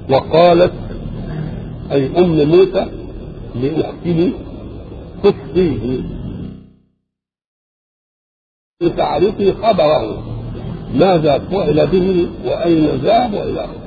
وقالت أي أم موسى لأخته قصيه لتعرفي خبره ماذا فعل به وأين ذهب وإلى آخره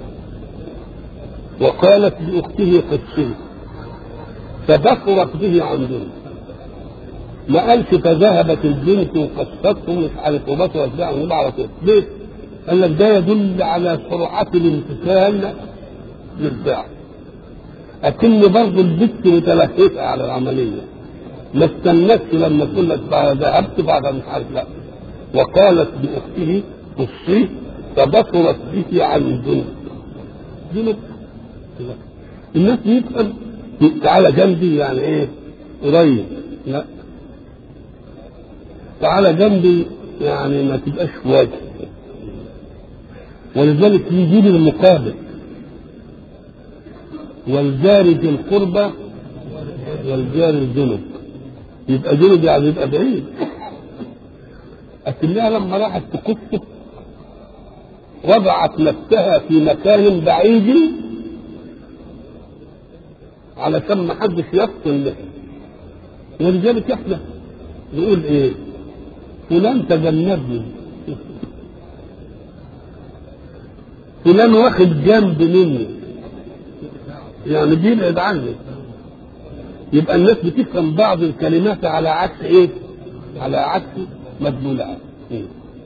وقالت لأخته قصيه فبصرت به عن دون ما قالش فذهبت البنت وقصته مش عارف وبصرت به عن على طول ليه؟ قال لك ده يدل على سرعة الامتثال للفعل أكن برضه البت متلهفة على العملية ما استنتش لما تقول لك بعد ذهبت بعد مش عارف لا وقالت لأخته قصيه فبصرت به عن جنب جنب الناس يفهم تعالى جنبي يعني ايه قريب لا تعالى جنبي يعني ما تبقاش في وجه ولذلك يجيب المقابل والجار ذي القربى والجار الجنب يبقى جنب يعني يبقى بعيد لكنها لما راحت تقصه وضعت نفسها في مكان بعيد علشان ما حدش يفصل له ولذلك احنا نقول ايه فلان تجنبني فلان واخد جنب مني يعني بيبعد عني يبقى الناس بتفهم بعض الكلمات على عكس ايه على عكس مدلولها إيه؟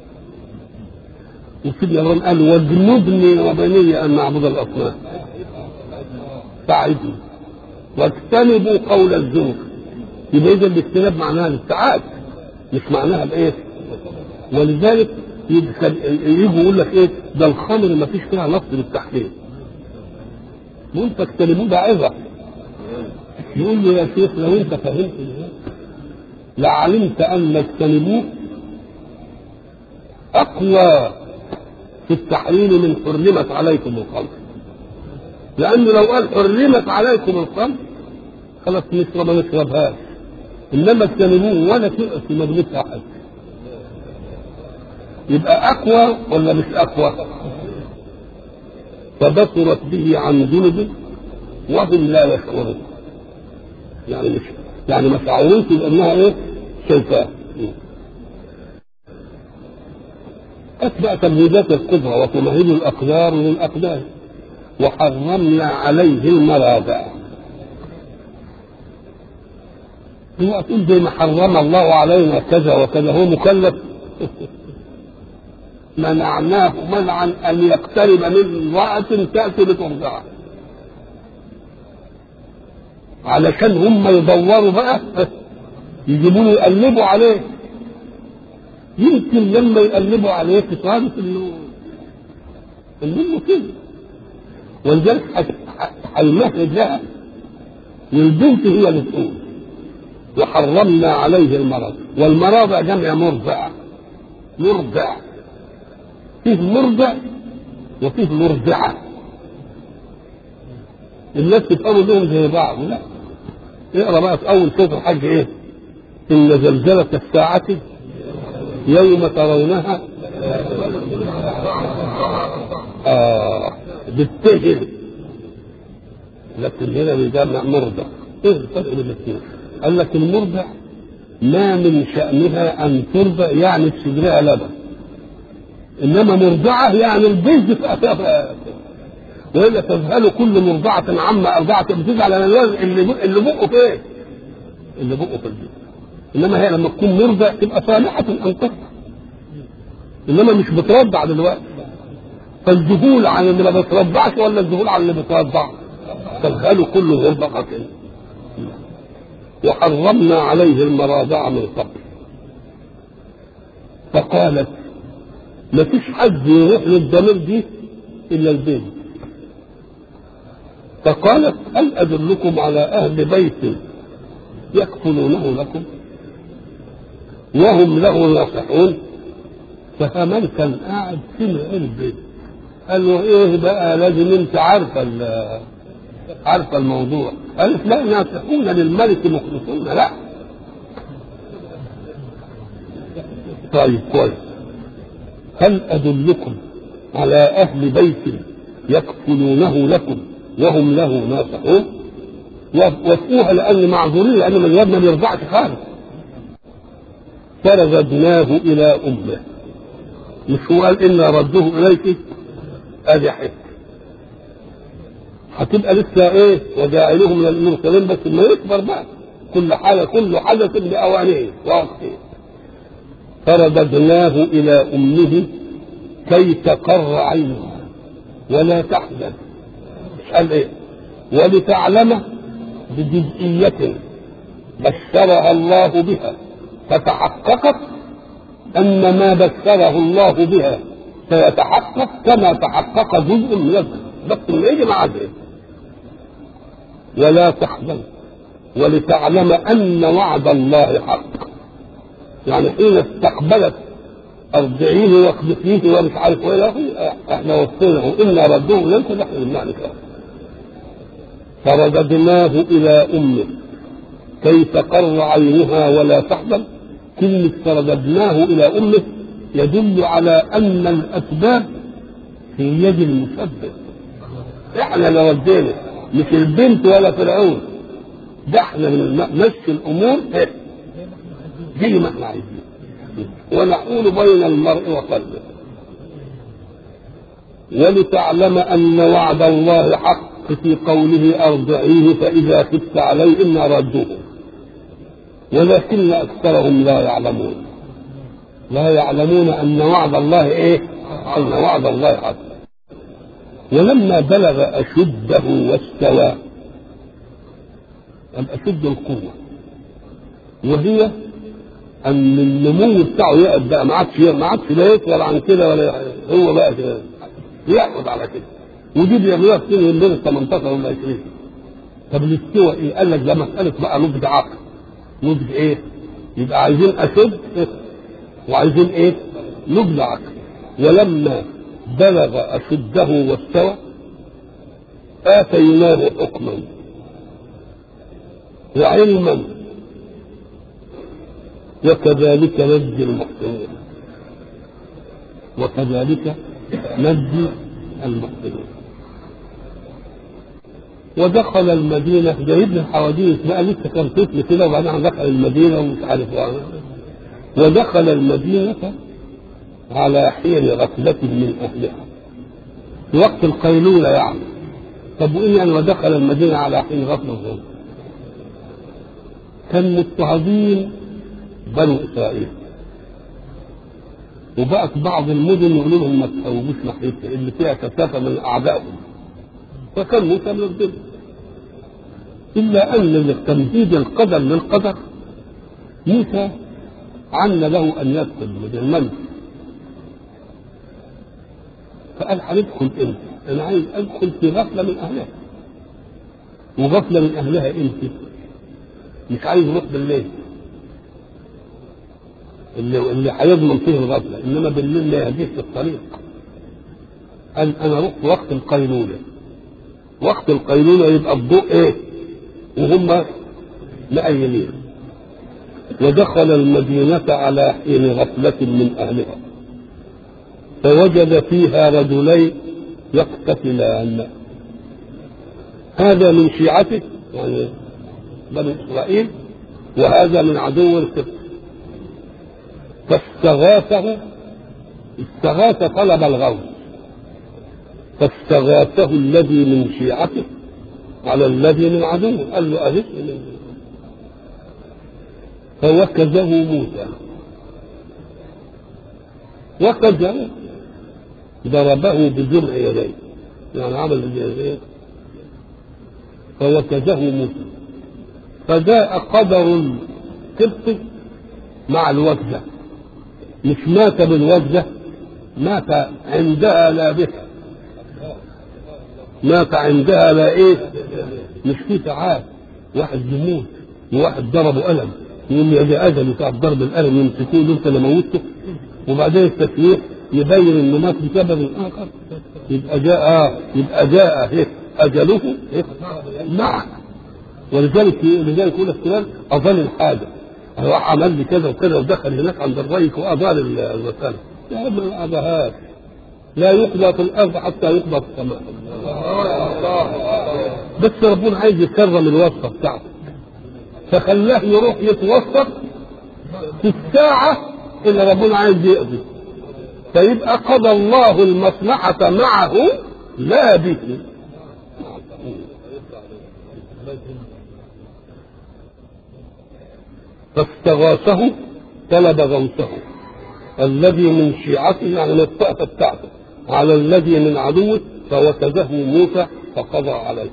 وسيدنا ابراهيم قال واجنبني وبني ان نعبد الاصنام فاعدني واجتنبوا قول الزور يبقى اذا الاجتناب معناها الابتعاد مش معناها الايه ولذلك يجوا يقول لك ايه ده الخمر ما فيش فيها نص للتحريم وانت اجتنبوه ده عظه يقول له يا شيخ لو انت فهمت لعلمت ان اجتنبوه اقوى في التحريم من حرمت عليكم الخمر لانه لو قال حرمت عليكم الخمر خلاص نشرب ما نشربهاش انما اجتنبوه ولا تبقى في مجلس احد يبقى اقوى ولا مش اقوى فبصرت به عن جنب وهم لا يشعرون يعني مش يعني ما شعروش بانها ايه شايفاه اتبع تمهيدات القدره وتمهيد الاقدار للاقدار وحرمنا عليه المراضع هو تقول زي ما حرم الله علينا كذا وكذا هو مكلف منعناه منعا ان يقترب من امرأة تأتي بترضعه علشان هم يدوروا بقى يجيبوا له يقلبوا عليه يمكن لما يقلبوا عليه تصادف انه انه كده ولذلك هيمهد لها والبنت هي اللي تقول وحرمنا عليه المرض والمراضع جمع مرضع مرضع فيه مرضع وفيه مرضعة الناس تفهموا لهم زي بعض لا اقرا بقى في اول سوره الحج ايه ان زلزله الساعه يوم ترونها اه بالتهر لكن هنا بيجمع مرضع ايه الفرق بين الاثنين قال لك المرضع ما من شأنها أن ترضع يعني في صدرها لبن إنما مرضعة يعني البيض في أساسها وإلا تذهل كل مرضعة عما أرضعت بتزعل على الولد اللي اللي بقه فين؟ اللي بقه في البيت إنما هي لما تكون مرضع تبقى صالحة أن ترضع إنما مش بترضع دلوقتي فالذهول عن اللي ما بترضعش ولا الذهول عن اللي بترضع تذهل كل مرضعة وحرمنا عليه المراضع من قبل فقالت ما فيش حد يروح للضمير دي الا البيت فقالت هل ادلكم على اهل بيت يكفلونه لكم وهم له ناصحون فهمن كان قاعد سمع البيت قال له ايه بقى لازم انت عارفه عارفه الموضوع قالت لا ناصحون للملك مخلصون لا طيب كويس هل ادلكم على اهل بيت يكفلونه لكم وهم له ناصحون وافقوها لان معذورين لان من الواد ما بيرضعش خالص فرددناه الى امه مش هو قال انا رده اليك ادي حته هتبقى لسه ايه وجاعلهم من المرسلين بس ما يكبر بقى كل حاجه كل حدث باوانه ووقته فرددناه الى امه كي تقر عينها ولا تحزن قال ايه ولتعلم بجزئية بشرها الله بها فتحققت أن ما بشره الله بها سيتحقق كما تحقق جزء من الجزء بس اللي يجي مع ده ولا تحزن ولتعلم أن وعد الله حق يعني حين استقبلت ارجعيه واخبثيه ومش عارف ايه احنا وصيناه انا ردوه لن تدخل المعنى فرددناه الى امه كي تقر عينها ولا تحزن كلمة فرددناه الى امه يدل على ان الاسباب في يد المسبب احنا اللي ودينا مش البنت ولا فرعون ده احنا نمشي الامور زي ما احنا عايزين ونحول بين المرء وقلبه ولتعلم ان وعد الله حق في قوله ارجعيه فاذا خفت عليه انا ردوه ولكن اكثرهم لا يعلمون لا يعلمون ان وعد الله ايه ان وعد الله حق ولما بلغ اشده واستوى اشد القوه وهي ان النمو بتاعه يقعد بقى ما عادش ما عادش لا يطول عن كده ولا هو بقى كده يقعد على كده ودي بيعملوها في سن بين ال 18 وال 20 طب الاستواء ايه؟ قال لك ده مساله بقى نضج عقل نضج ايه؟ يبقى عايزين اشد وعايزين ايه؟ نضج عقل ولما بلغ اشده واستوى اتيناه حكما وعلما وكذلك نجزي المحسنين وكذلك نجزي المحسنين ودخل المدينة جايب الحواديث بقى لسه كان طفل كده وبعدين دخل المدينة ومش عارف ودخل المدينة على حين غفلة من أهلها في وقت القيلولة يعني طب وإيه يعني ودخل المدينة على حين غفلة كان مضطهدين بنو اسرائيل وبقت بعض المدن يقولوا لهم ما تهوبوش ناحيتها اللي فيها كثافه من اعدائهم فكان موسى من الدنيا الا ان تمهيد القدر للقدر موسى عن له ان يدخل من الملك فقال هندخل امتى؟ انا عايز ادخل في غفله من اهلها وغفله من اهلها امتى؟ مش عايز اروح بالليل اللي اللي هيضمن فيه الغفله انما بالليل لا يهديك في الطريق قال انا رحت وقت القيلوله وقت القيلوله يبقى الضوء ايه وهم مأيلين ودخل المدينة على حين غفلة من أهلها فوجد فيها رجلين يقتتلان هذا من شيعته يعني بني إسرائيل وهذا من عدو القبط فاستغاثه استغاث طلب الغوث فاستغاثه الذي من شيعته على الذي من عدوه قال له أهزني فوكزه موسى وكزه ضربه بجمع يديه يعني عمل اليدين فوكزه موسى فجاء قدر القبط مع الوكزه مش مات بالوجه مات عندها لا بها مات عندها لا ايه مش في ساعات واحد يموت وواحد ضربه ألم يوم يجي أجل بتاع ضرب الألم يمسكوه أنت اللي موته وبعدين التسويق يبين إنه مات بسبب آخر يبقى جاء يبقى جاء هيك أجله هيك معه ولذلك لذلك يقول السلام أظل الحاجة راح عمل لي كذا وكذا ودخل هناك عند الريك واضال المساله يا ابن ما ابهاش لا يقضى في الارض حتى يقضى في السماء بس ربنا عايز يكرم الوصفه بتاعته فخلاه يروح يتوسط في الساعه اللي ربنا عايز يقضي فيبقى قضى الله المصلحه معه لا به فاستغاثه طلب غوثه الذي من شيعته يعني من الطائفة بتاعته على الذي من عدوه فوكزه موسى فقضى عليه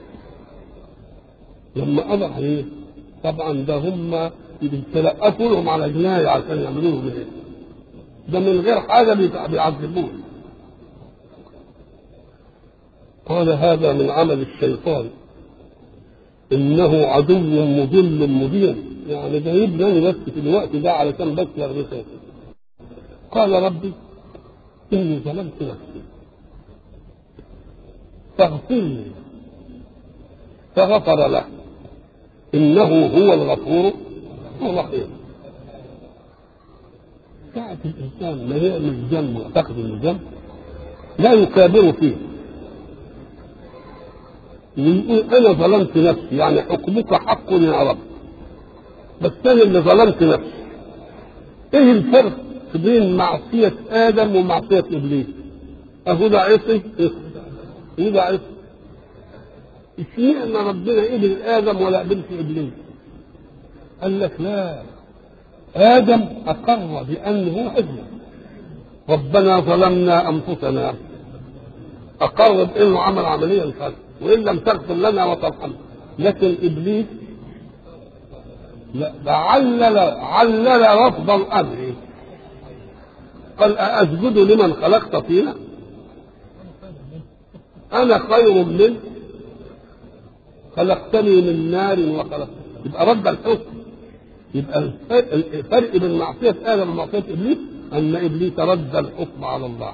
لما قضى عليه طبعا ده هم بيتلقفوا لهم على جناية عشان يعملوا له ايه ده من غير حاجة بيعذبوه قال هذا من عمل الشيطان انه عدو مضل مبين يعني جايبني بس في الوقت ده علشان بس يغرسه قال ربي اني ظلمت نفسي فاغفر لي فغفر له انه هو الغفور الرحيم ساعة الإنسان ما يعمل ذنب ويعتقد إنه ذنب لا يكابر فيه ويقول أنا ظلمت نفسي يعني حكمك حق يا رب بس أنا اللي ظلمت نفسي إيه الفرق بين معصية آدم ومعصية إبليس أهو ده عصي إيه ده عصي اشمعنى ربنا قبل آدم ولا قبلش إبليس قال لك لا آدم أقر بأنه عدل ربنا ظلمنا أنفسنا أقر بأنه عمل عملية الخلق وإن لم تغفر لنا وترحمنا لكن إبليس لا ده علل علل رفض الأمر قال أسجد لمن خلقت طينا أنا خير منه خلقتني من نار وخلقت يبقى رد الحكم يبقى الفرق بين معصية آدم ومعصية إبليس أن إبليس رد الحكم على الله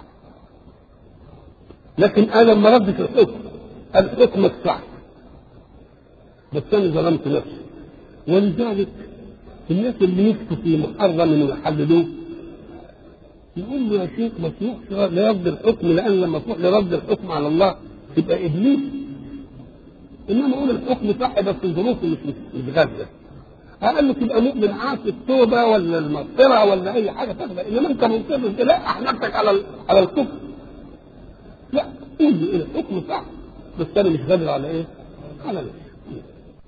لكن آدم ما ردش الحكم الحكم الصح بس أنا ظلمت نفسي ولذلك الناس اللي يفتوا في محرم ويحللوه يقول له يا شيخ ما تروحش لرد الحكم لأن لما تروح لرد الحكم على الله تبقى إبليس إنما أقول الحكم صح بس ظروفه مش مش غازية قال له تبقى مؤمن عاصي التوبه ولا المغفره ولا اي حاجه تاخدها انما انت مصر لا احنفك على على الكفر لا قول لي الحكم صح بس انا مش قادر على ايه؟ على نفسي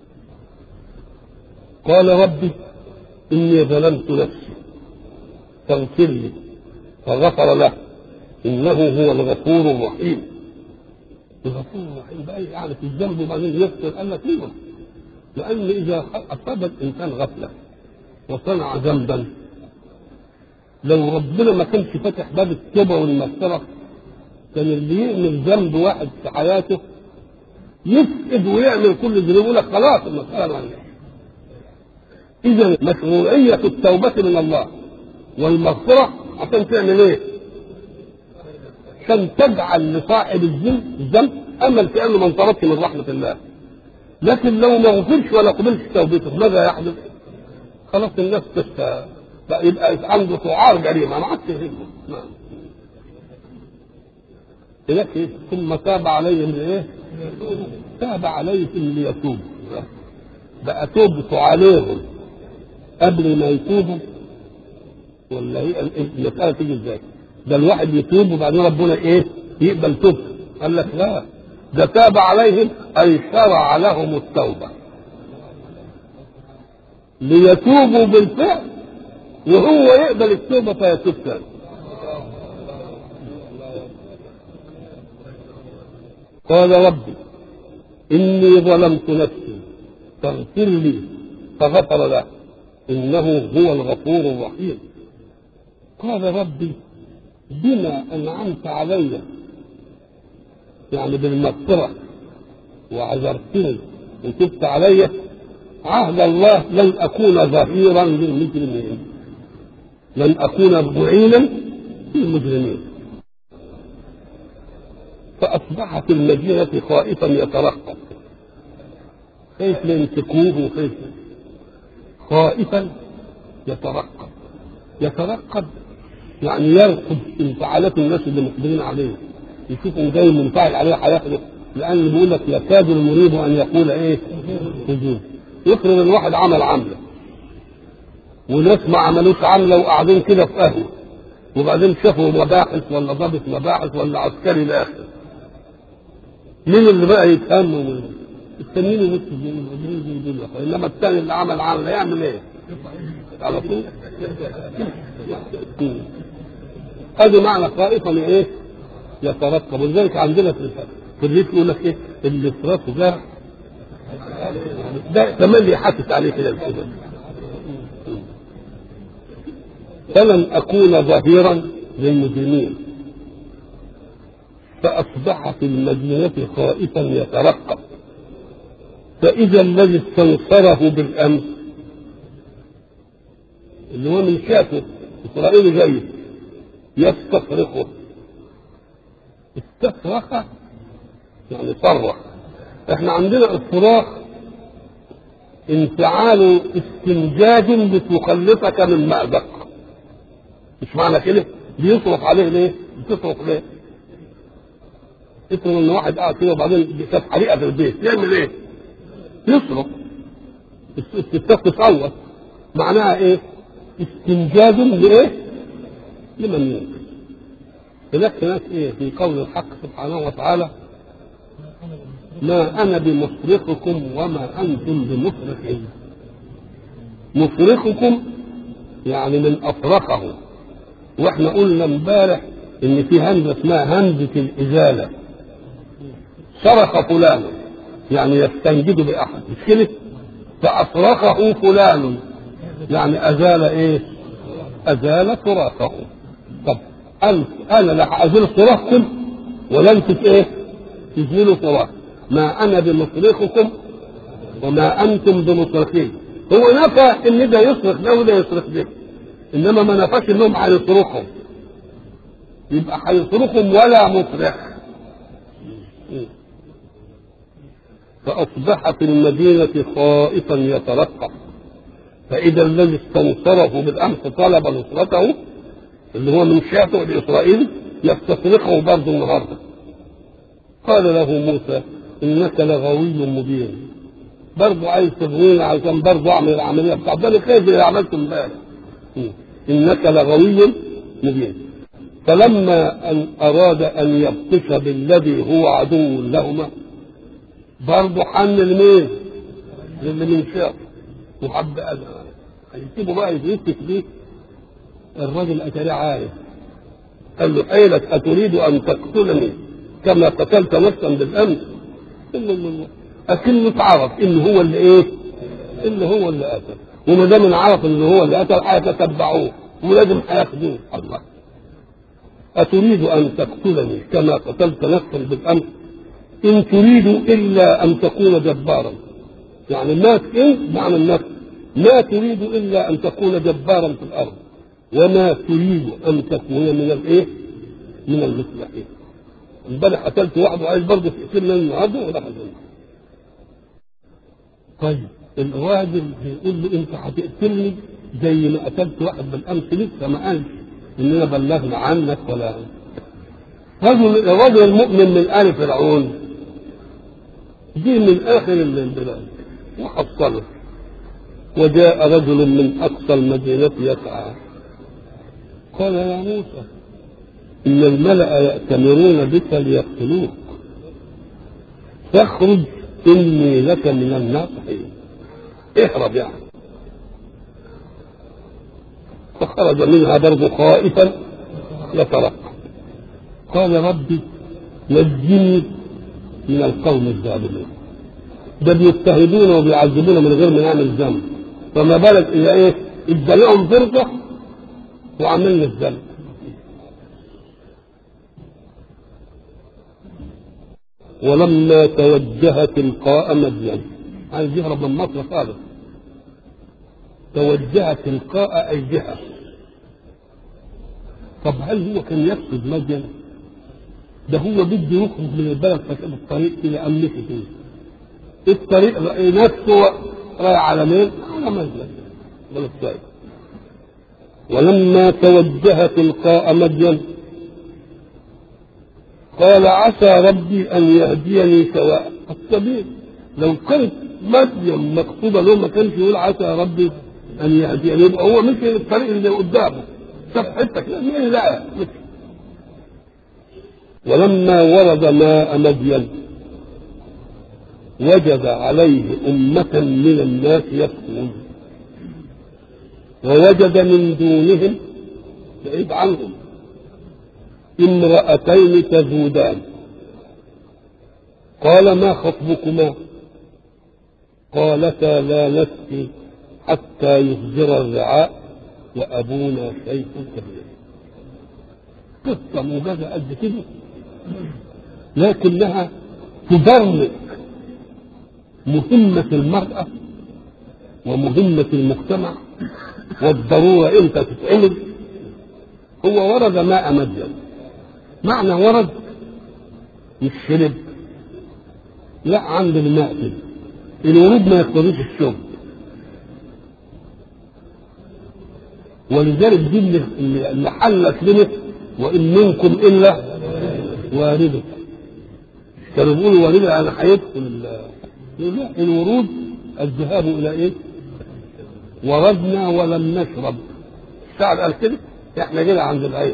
قال ربي اني ظلمت نفسي فاغفر لي فغفر له انه هو الغفور الرحيم الغفور الرحيم بقى يعني في الذنب وبعدين يغفر قال لك ليه لأن إذا أصاب الإنسان غفلة وصنع ذنبا لو ربنا ما كانش فاتح باب التوبة والمغفرة كان اللي يعمل ذنب واحد في حياته يفقد ويعمل كل ذنوب يقول لك خلاص المسألة معلش إذا مشروعية التوبة من الله والمغفرة عشان تعمل إيه؟ عشان تجعل لصاحب الذنب الذنب أمل في أنه ما انطردش من رحمة الله لكن لو ما غفرش ولا قبلش توبته ماذا يحدث؟ خلاص الناس تست بقى يبقى عنده سعار جريمه ما عادش يهمه نعم هناك إيه؟ ثم تاب عليهم ايه؟ تاب عليهم ليتوبوا بقى توبته عليهم قبل ما يتوبوا ولا هي المسألة تيجي ازاي؟ ده الواحد يتوب وبعدين ربنا ايه؟ يقبل توبته قال لك لا ده تاب عليهم أي شرع لهم التوبة ليتوبوا بالفعل وهو يقبل التوبة فيتوب تاني قال ربي إني ظلمت نفسي فاغفر لي فغفر له إنه هو الغفور الرحيم قال ربي بما أنعمت علي يعني بالمغفرة وعذرتني وتبت علي عهد الله لن أكون ظهيرا للمجرمين لن أكون معينا للمجرمين فأصبح في المدينة خائفا يترقب خايف يمسكوه وخايف خائفا يترقب يترقب يعني يرقب انفعالات الناس اللي مقبلين عليه يشوفوا جاي منفعل عليه هياخده لان بيقول لك يكاد المريد ان يقول ايه؟ هجوم يفرض ان واحد عمل عمله وناس ما عملوش عمله وقاعدين كده في قهوه وبعدين شافوا مباحث ولا ضابط مباحث ولا عسكري داخل مين اللي بقى يتهم التنين يموت انما الثاني اللي عمل عمله يعمل ايه؟ على طول هذا معنى خائفا ايه؟ يترقب ولذلك عندنا في في الريف يقول لك ايه؟ اللي في راسه ده ده كمان يحسس عليه كده كده فلن اكون ظهيرا للمجرمين فاصبح في المدينه خائفا يترقب فاذا الذي استنصره بالامس اللي هو من شافه اسرائيل جاي يستصرخه استصرخ يعني صرخ احنا عندنا الصراخ انفعال استنجاد لتخلصك من مأزق مش معنى كده بيصرخ عليه ليه؟ بتصرخ ليه؟ افرض ان واحد قاعد كده وبعدين كانت حريقه في البيت يعمل ايه؟ يصرخ الستات تصوت معناها ايه؟ استنجاد لايه؟ لمن ينقذ هناك هناك ايه في قول الحق سبحانه وتعالى ما انا بمصرخكم وما انتم بمصرخي مصرخكم يعني من اصرخه واحنا قلنا امبارح ان في همزه اسمها همزه الازاله صرخ فلان يعني يستنجد باحد مش كده فاصرخه فلان يعني ازال ايه ازال صراخه طب أنت أنا لا أزيل صراخكم ولا أنتم إيه؟ تزيلوا صراخ ما أنا بمصرخكم وما أنتم بمصرخين هو نفى إن ده يصرخ ده وده يصرخ ده إنما ما نفاش إنهم هيصرخهم يبقى هيصرخهم ولا مصرخ فأصبح في المدينة خائفا يترقب فإذا الذي استنصره بالأمس طلب نصرته اللي هو من شاته لإسرائيل يستصرخه برضه النهارده قال له موسى إنك لغوي مبين برضه عايز تغويني عشان برضه أعمل العملية بتاعت ده خير اللي عملته امبارح إنك لغوي مبين فلما أن أراد أن يبطش بالذي هو عدو لهما برضه حن لمين؟ للي من شاف وحب هيسيبه بقى يتمسك بيه الرجل أتري عارف قال له حيلك أتريد أن تقتلني كما قتلت نفسا بالأمس إلا الله أكنه اتعرف إن هو اللي إيه؟ إن هو اللي قتل وما دام عرف إن هو اللي قتل هيتتبعوه ولازم هياخدوه الله أتريد أن تقتلني كما قتلت نفسا بالأمس إن تريد إلا أن تكون جبارا يعني ما إن معنى النفس ما تريد إلا أن تكون جبارا في الأرض وما تريد ان تكون من الايه؟ من المصلحين. امبارح قتلت واحد وعايز برضه تقتلني النهارده ولا حاجه. طيب الراجل بيقول له انت هتقتلني زي ما قتلت واحد بالامس لسه ما قالش اننا بلغنا عنك ولا رجل الرجل المؤمن من ال فرعون جه من اخر البلاد وحصله وجاء رجل من اقصى المدينه يسعى قال يا موسى إن الملأ يأتمرون بك ليقتلوك فاخرج إني لك من الناصحين اهرب يعني فخرج منها برضه خائفا يترقب قال ربي نجني من القوم الظالمين ده بيضطهدونا وبيعذبونا من غير ما نعمل ذنب فما بالك اذا ايه ادى لهم فرصه وعملنا الذنب ولما توجه تلقاء مدين عايز يهرب من مصر خالص توجه تلقاء اي جهه طب هل هو كان يقصد مدين ده هو بده يخرج من البلد فكان الطريق الى امريكا الطريق نفسه رايح على مين؟ على مدين بلد سائل ولما توجه تلقاء مدين قال عسى ربي ان يهديني سواء السبيل لو كانت مريم مقصوده له ما كانش يقول عسى ربي ان يهديني يبقى هو مشي الطريق اللي قدامه شاف حته كده مين لا مشي ولما ورد ماء مدين وجد عليه أمة من الناس يسكون ووجد من دونهم بعيد عنهم امرأتين تذودان قال ما خطبكما قالتا لا نسقي حتى يصدر الرعاء وأبونا شيخ كبير قصة موجزة قد كده لكنها تبرمج مهمة المرأة ومهمة المجتمع والضرورة امتى تتعمل هو ورد ماء مدين معنى ورد مش شرب لا عند الماء كده الورود ما يقتضيش الشرب ولذلك دي اللي اللي حلت لنا وان منكم الا وارده كانوا بيقولوا وارده يعني هيدخل لا الورود الذهاب الى ايه؟ وردنا ولم نشرب الشعر قال كده احنا كده عند العين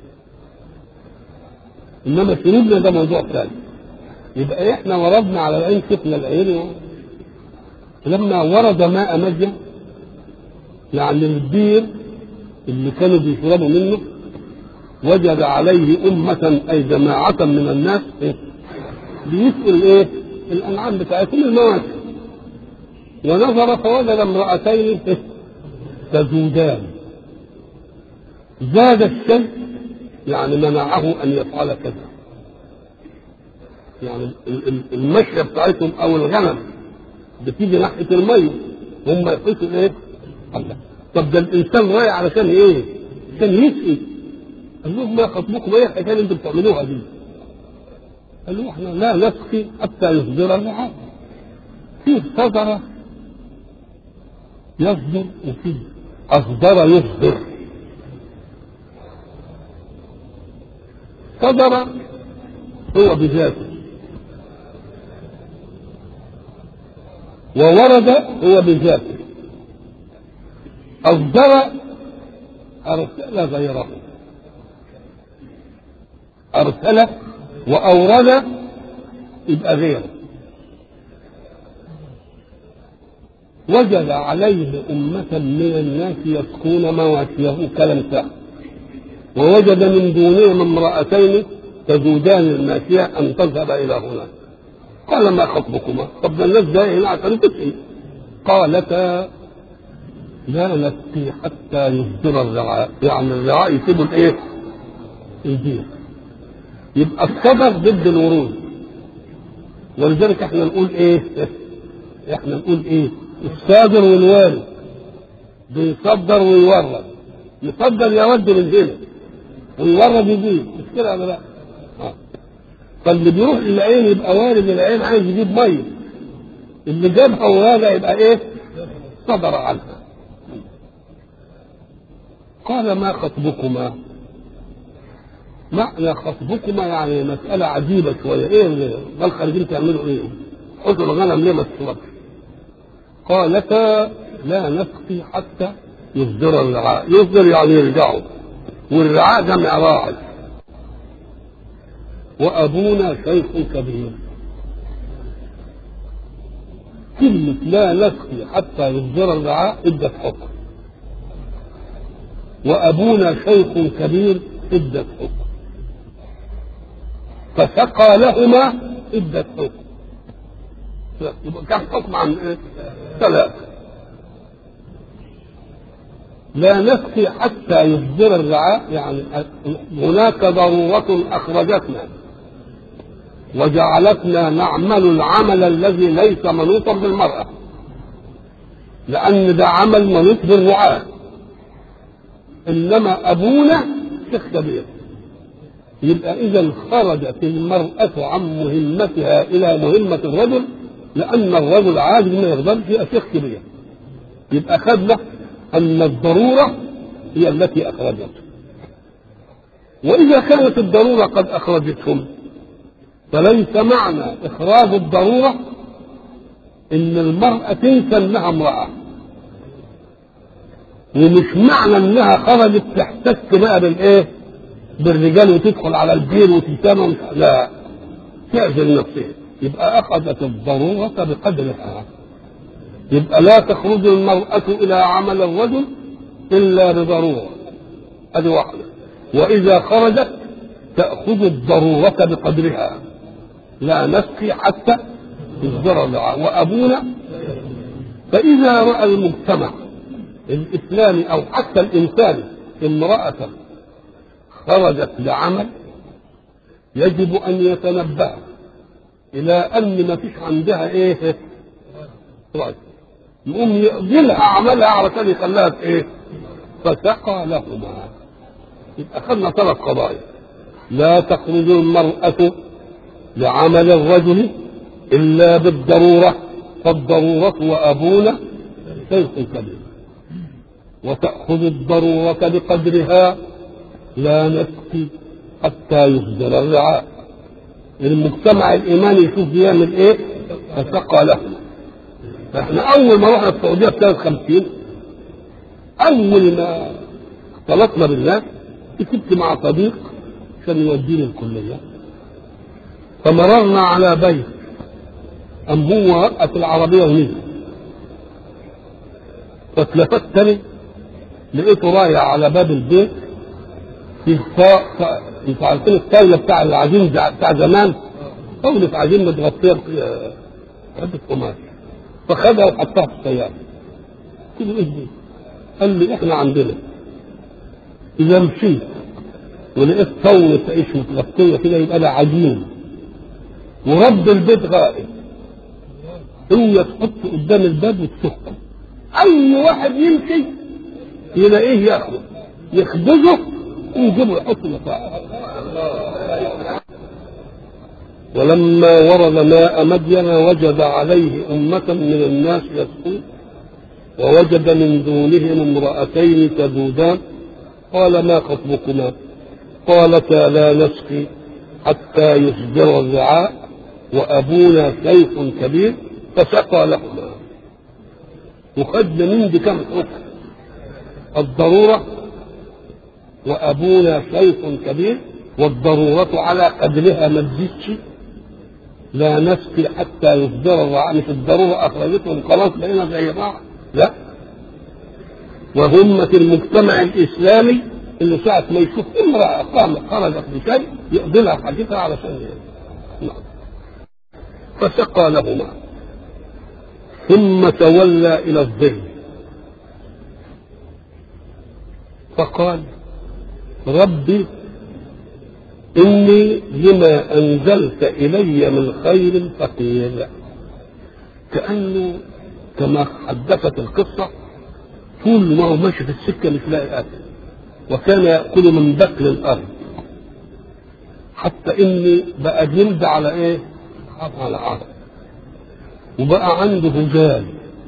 انما شربنا ده موضوع ثاني يبقى احنا وردنا على العين شفنا العين و... لما ورد ماء مدين يعني البير اللي كانوا بيشربوا منه وجد عليه أمة أي جماعة من الناس إيه؟ بيسأل إيه؟ الأنعام بتاعتهم المواشي ونظر فوجد امرأتين إيه؟ تذودان زاد الشيء يعني منعه أن يفعل كذا يعني المشية بتاعتهم أو الغنم بتيجي ناحية المية هم يقيسوا إيه؟ الله طب ده الإنسان رايح علشان إيه؟ عشان يسقي قال لهم ما خطبكم ايه الحكايه اللي انتم بتعملوها دي؟ قال له احنا لا نسقي حتى يصدر الرعاء. فيه صدر يصدر وفيه اصدر يصدر. صدر هو بذاته وورد هو بذاته أصدر أرسل غيره أرسل وأورد يبقى غيره وجد عليه أمة من الناس يسقون مواشيه كلام سهل ووجد من دونهم امرأتين تذودان الماشية أن تذهب إلى هنا قال ما خطبكما طب ده الناس جاية هنا عشان تسقي قالتا لا نسقي حتى يصدر الرعاء يعني الرعاء يسيبوا الايه؟ البير يبقى الصدر ضد الورود ولذلك احنا نقول ايه احنا نقول ايه الصادر والوارد بيصدر ويورد يصدر يود من هنا ويورد يجيب مش كده ولا لا آه. فاللي بيروح للعين يبقى وارد العين عايز يجيب ميه اللي جابها وراجع يبقى ايه صدر عنها قال ما خطبكما معنى خطبكما يعني مسألة عجيبة شوية ايه قال خارجين تعملوا ايه حطوا الغنم ليه ما تشربش قالتا لا نسقي حتى يصدر الرعاء يصدر يعني يرجعوا والرعاء جمع راعي وأبونا شيخ كبير كلمة لا نسقي حتى يصدر الرعاء ادت حكم وأبونا شيخ كبير ادت حكم فسقى لهما ادت حكم يبقى كم حكم عن ايه؟ ثلاثة لا نسقي حتى يصدر الرعاء يعني هناك ضرورة أخرجتنا وجعلتنا نعمل العمل الذي ليس منوطا بالمرأة لأن ده عمل منوط بالرعاة إنما أبونا شيخ كبير يبقى إذا خرجت المرأة عن مهمتها إلى مهمة الرجل لأن الرجل عاجز ما يقدرش يبقى شيخ كبير يبقى خدنا أن الضرورة هي التي أخرجته وإذا كانت الضرورة قد أخرجتهم فليس معنى إخراج الضرورة إن المرأة تنسى إنها امرأة ومش معنى إنها خرجت تحتك بقى بالإيه؟ بالرجال وتدخل على البير وتهتم لا تعزل نفسها يبقى أخذت الضرورة بقدرها يبقى لا تخرج المرأة إلى عمل الرجل إلا بضرورة هذه واحدة وإذا خرجت تأخذ الضرورة بقدرها لا نسقي حتى يصدر الرعاء وأبونا فإذا رأى المجتمع الإسلامي أو حتى الإنساني امرأة خرجت لعمل يجب أن يتنبه إلى أن ما فيش عندها إيه رأي يقوم يقضي لها أعمالها علشان يخليها إيه فسقى لهما يبقى أخذنا ثلاث قضايا لا تخرج المرأة لعمل الرجل إلا بالضرورة فالضرورة وأبونا شيخ كبير وتأخذ الضرورة بقدرها لا نسقي حتى يصدر الرعاء المجتمع الإيماني يشوف بيعمل إيه فسقى لهم احنا أول ما رحنا السعودية في سنة 50 أول ما اختلطنا بالناس كنت مع صديق عشان يوديني الكلية فمررنا على بيت أم هو وقف العربية ونزل فاتلفت تاني لقيته رايح على باب البيت في فا... فا... انتوا عارفين الطاوله بتاع العجين بتاع زمان طاوله عجين متغطيه بعده قماش فخدها وحطها في السياره قلت له ايه دي؟ قال لي احنا عندنا اذا مشيت ولقيت طاوله عيش متغطيه كده يبقى ده عجين ورب البيت غائب هي تحط قدام الباب وتسكه اي واحد يمشي يلاقيه ياخده يخبزه ويجيبه يحطه مطاعم ولما ورد ماء مدين وجد عليه أمة من الناس يسقون ووجد من دونهم امرأتين تذودان قال ما خطبكما قالتا لا نسقي حتى يصدر الرعاء وأبونا شيخ كبير فسقى لهما وخدنا من دي كم حكم الضرورة وأبونا شيخ كبير والضرورة على قدرها ما تزيدش لا نسقي حتى يصدر الرعاء مش الضرورة أخرجتهم خلاص بقينا زي بعض لا وهمة المجتمع الإسلامي اللي ساعة ما يشوف امرأة قامت خرجت بشيء يقضي لها حاجتها علشان نعم فسقى لهما ثم تولى إلى الظل فقال ربي إني لما أنزلت إلي من خير فقير كأنه كما حدثت القصة طول ما هو ماشي في السكة مش لاقي أكل وكان يأكل من بكر الأرض حتى إني بقى جلد على إيه؟ على عرض وبقى عنده رجال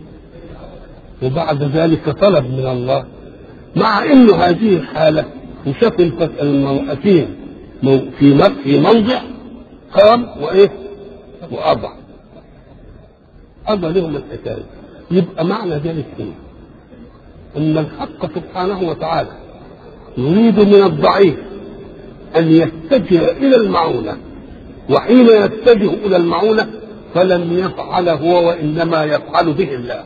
وبعد ذلك طلب من الله مع انه هذه الحاله وشاف المرأتين في في موضع قام وايه؟ واضع أضى لهم الحكايه يبقى معنى ذلك ايه؟ ان الحق سبحانه وتعالى يريد من الضعيف ان يتجه الى المعونه وحين يتجه الى المعونه فلن يفعل هو وانما يفعل به الله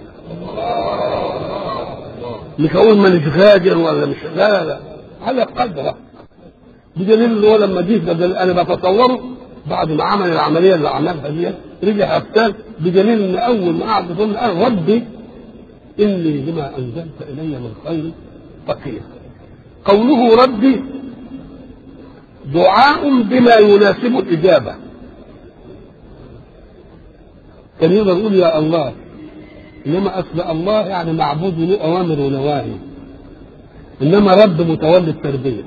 مش هقول مانيش غادر ولا مش لا لا لا على قدره بدليل ان هو لما جه بدل انا بتصوره بعد ما عمل العمليه اللي عملها دي رجع ابتال بدليل ان اول ما قعد يقول قال ربي اني لما انزلت الي من خير فقير قوله ربي دعاء بما يناسب الاجابه كان يقدر يقول يا الله انما اصل الله يعني معبود له اوامر ونواهي انما رب متولي التربيه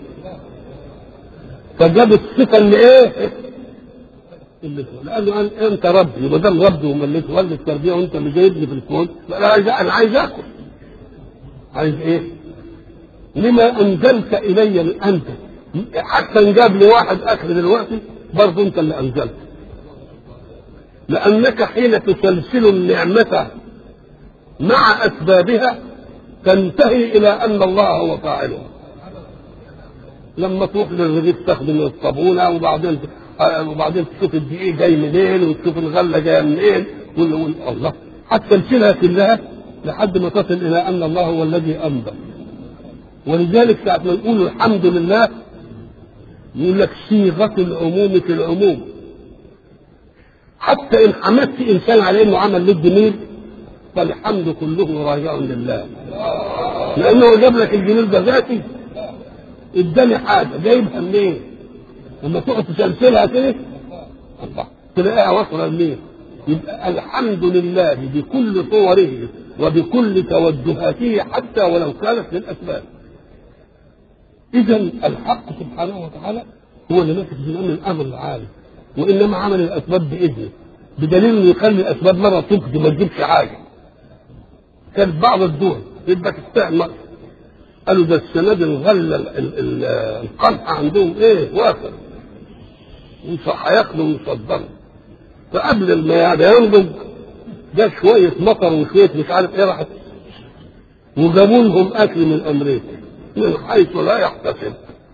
فجاب الصفه اللي ايه؟ اللي لانه قال انت رب يبقى ده رب اللي تولي التربيه وانت اللي جايبني في الكون انا عايز انا عايز اكل عايز ايه؟ لما انزلت الي انت حتى ان جاب لي واحد اكل دلوقتي برضه انت اللي انزلت لأنك حين تسلسل النعمة مع أسبابها تنتهي إلى أن الله هو فاعلها لما تروح للرغيف تاخد من الصابونه وبعدين وبعدين تشوف الدقيق جاي منين وتشوف الغله جايه منين وال- وال- الله هتسلسلها كلها لحد ما تصل الى ان الله هو الذي انبت ولذلك ساعه ما نقول الحمد لله يقول لك صيغه العموم في العموم حتى ان حمدت انسان على انه عمل له جميل فالحمد كله راجع لله لانه جاب لك الجميل ده ذاتي اداني حاجه جايبها منين؟ لما تقعد تسلسلها كده الله تلاقيها واصله لمين؟ يبقى الحمد لله بكل صوره وبكل توجهاته حتى ولو كانت للاسباب. اذا الحق سبحانه وتعالى هو اللي ماسك زمام الامر العالي وانما عمل الاسباب باذنه بدليل انه يخلي الاسباب مره تفقد ما تجيبش حاجه. كانت بعض الدول يبقى تستعمل قالوا ده السنه دي الغله ال- ال- ال- القمح عندهم ايه وافر ومش هياخدوا ويصدروا فقبل ما هذا ينضج جاب شويه مطر وشويه مش عارف ايه راحت وجابوا لهم اكل من امريكا من حيث لا يحتسب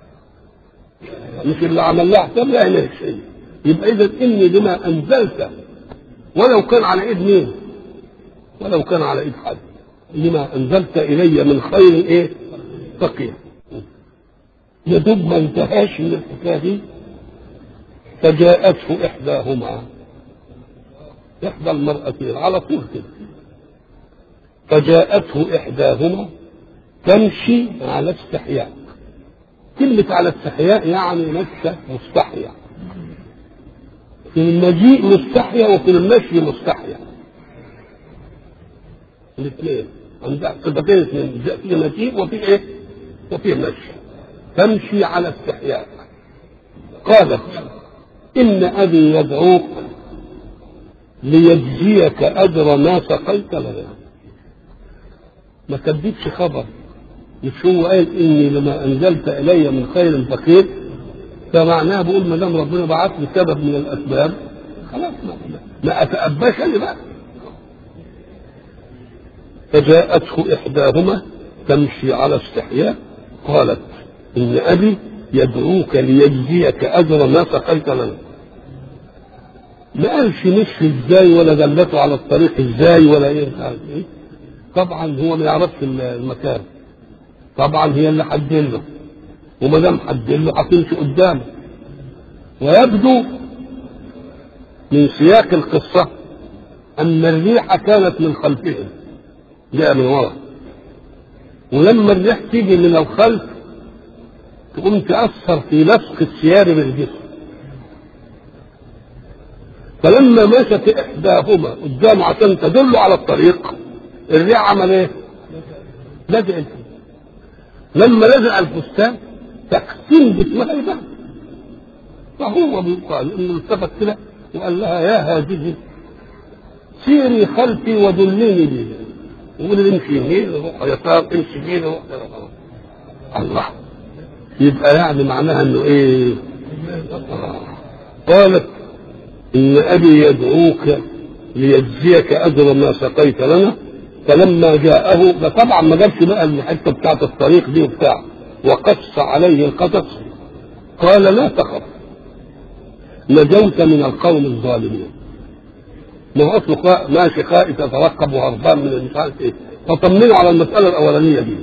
مش اللي عمل لها حساب لا يعمل شيء يبقى اذا اني لما انزلت ولو كان على ايد مين ولو كان على ايد حد لما انزلت الي من خير ايه فقير يا دوب ما انتهاش من الحكايه دي فجاءته احداهما احدى المرأتين على طول كده فجاءته احداهما تمشي على استحياء كلمة على استحياء يعني مشى مستحيا في المجيء مستحيا وفي المشي مستحيا الاثنين عندها صفتين اثنين في مجيء وفي ايه؟ وفي مشي تمشي على استحياء قالت إن أبي يدعوك ليجزيك أجر ما سقيت لنا ما كدبش خبر مش هو قال إني لما أنزلت إلي من خير فقير فمعناها بقول ما دام ربنا بعت لي سبب من الأسباب خلاص ما, ما أتأباش أنا بقى فجاءته إحداهما تمشي على استحياء قالت إن أبي يدعوك ليجزيك أجر ما سقيت لنا ما قالش مشي ازاي ولا دلته على الطريق ازاي ولا ايه مش عارف ايه طبعا هو ما يعرفش المكان طبعا هي اللي حدين له وما دام حدين له هتمشي قدامه ويبدو من سياق القصه ان الريح كانت من خلفهم جاء من ورا ولما الريح تيجي من الخلف تقوم تأثر في لصق الثياب بالجسم فلما مشت إحداهما قدامه عشان تدل على الطريق الريح عمل إيه؟ لزق الفستان لما لزق الفستان تقسيم جسمها يبقى فهو بيقال انه التفت كده وقال لها يا هذه سيري خلفي ودلني بي وقول امشي يمين روح يسار امشي يمين روح يسار الله يبقى يعني معناها انه ايه آه. قالت ان ابي يدعوك ليجزيك اجر ما سقيت لنا فلما جاءه فطبعا ما جابش بقى الحته بتاعت الطريق دي وبتاع وقص عليه القصص قال لا تخف نجوت من القوم الظالمين ما هو اصله ماشي خائف يترقب وهربان من مش عارف ايه فطمنوا على المساله الاولانيه دي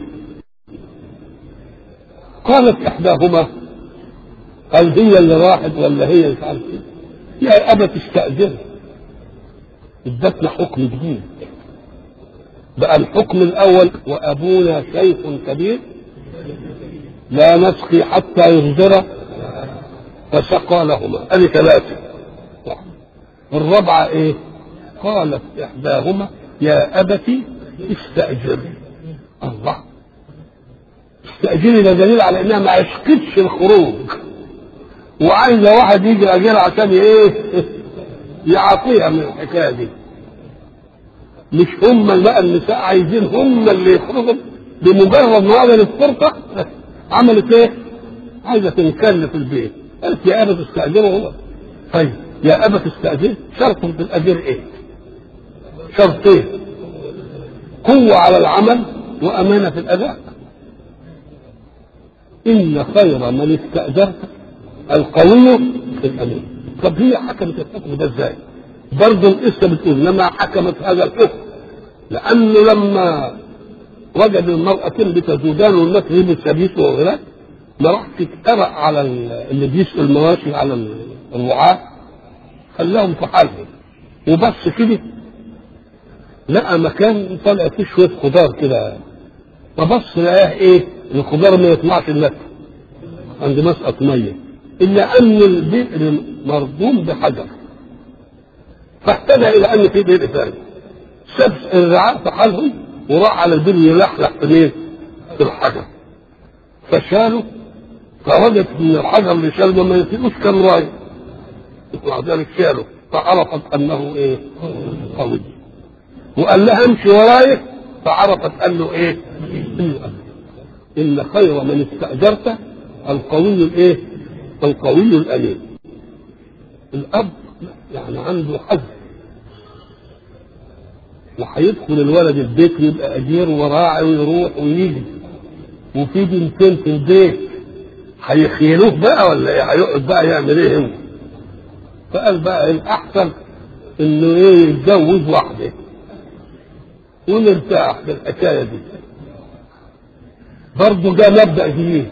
قالت احداهما هل هي اللي راحت ولا هي مش عارف ايه يا ابا تستاذن ادتنا حكم جديد بقى الحكم الاول وابونا شيخ كبير لا نسقي حتى يصدر فسقى لهما ادي ثلاثه الرابعه ايه قالت احداهما يا ابت استاجر الله استاجري ده دليل على انها ما عشقتش الخروج وعايزه واحد يجي اجير عشان ايه يعطيها من الحكايه دي مش هم بقى النساء عايزين هم اللي يخرجوا بمجرد ما عملت فرصه عملت ايه؟ عايزه تنكل في البيت قالت يا ابا تستاجره هو طيب يا ابا تستاذن شرط في الاجر ايه؟ شرطين قوه على العمل وامانه في الاداء ان خير من استاجرت القوي الامين طب هي حكمت الحكم ده ازاي؟ برضه القصه بتقول لما حكمت هذا الحكم لانه لما وجد المرأتين بتزودان والناس يجيبوا السبيس وغيره ما راحش اتقرأ على اللي بيسقوا المواشي على الرعاة خلاهم في حالهم وبص كده لقى مكان طلع فيه شوية خضار كده فبص لقاه ايه الخضار ما يطلعش لك عند مسقط مية إلا أن البئر مردوم بحجر فاهتدى إلى أن في بئر ثاني ساب الرعاة في حالهم وراح على البئر يلحلح في مين؟ في الحجر فشالوا فوجد من الحجر اللي شاله ما يطيقوش كان راي ومع ذلك شاله فعرفت انه ايه؟ قوي وقال لها امشي ورايا فعرفت قال له ايه؟ انه أمن. ان خير من استاجرت القوي الايه؟ القوي الامين. الاب يعني عنده حزم وهيدخل الولد البيت يبقى اجير وراعي ويروح ويجي وفي بنتين في البيت هيخيلوه بقى ولا ايه هيقعد بقى يعمل ايه هو فقال بقى الاحسن انه ايه يتجوز واحده ونرتاح بالحكايه دي برضه ده مبدا جديد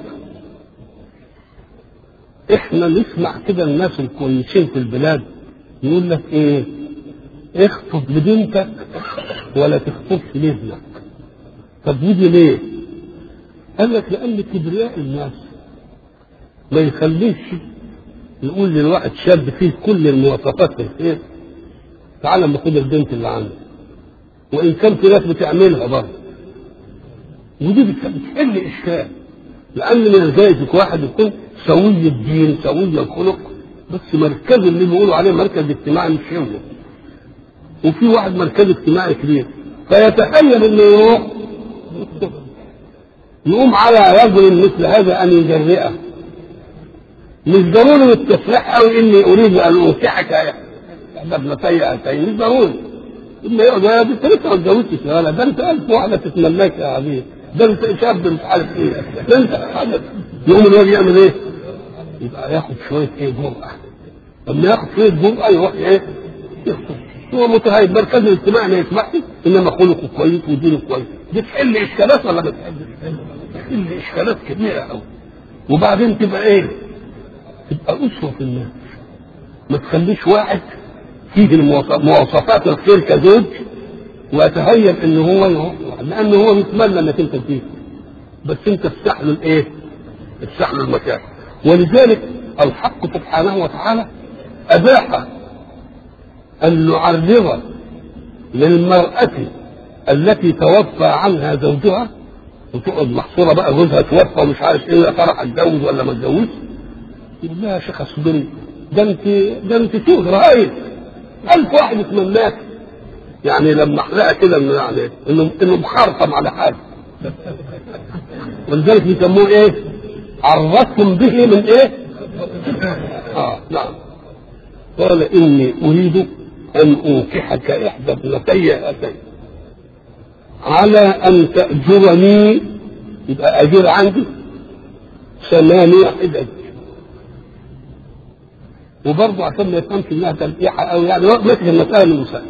احنا نسمع كده الناس الكويسين في البلاد يقول لك ايه اخطب لبنتك ولا تخطبش لابنك طب ودي ليه؟ قال لك لان كبرياء الناس ما يخليش يقول للواحد شاب فيه كل المواصفات في الخير تعال اما خد البنت اللي عندك وان كان في ناس بتعملها برضه ودي بتحل اشكال لان من الجائز واحد يكون سوي الدين سوي الخلق بس مركزه اللي بيقولوا عليه مركز اجتماعي مش هو وفي واحد مركز اجتماعي كبير فيتخيل انه يروح يقوم على رجل مثل هذا ان يجرئه مش ضروري التصريح قوي اني اريد ان انكحك يا احدى ابنتي اتين مش ضروري اما يقعد يا انت لسه ما اتجوزتش يا ولد ده انت الف واحده تتمناك يا حبيبي ده انت شاب مش عارف ايه ده انت حاجه يقوم الواد يعمل ايه؟ يبقى ياخد شويه ايه جرأه لما ياخد شويه جرأه يروح ايه؟ يخطب هو متهيب مركز الاجتماع ما يسمحش انما خلقه كويس ودينه كويس دي تحل اشكالات ولا ما تحلش؟ تحل اشكالات كبيره قوي وبعدين تبقى ايه؟ تبقى اسوه في الناس ما تخليش واحد فيه مواصفات الخير كزوج ويتهيب ان هو لان هو يتمنى انك انت فيه بس انت تفتح له الايه؟ تفتح له المكان ولذلك الحق سبحانه وتعالى اباح ان نعرض للمرأة التي توفى عنها زوجها وتقعد محصورة بقى جوزها توفى ومش عارف ايه يا ترى هتجوز ولا ما اتجوزش يقول لها يا شيخ اصبري ده انت ده انت شوف رهيب ألف واحد يتمناك يعني لما احرقها كده انه يعني انه انه مخرطم على حاجه ولذلك بيسموه ايه؟ عرضتم به من ايه؟ اه نعم قال اني اريد ان انكحك احدى ابنتي هاتين على ان تاجرني يبقى اجر عندي ثمانية حدد وبرضه عشان ما يفهمش انها تلقيحه او يعني مسك المساله من المساله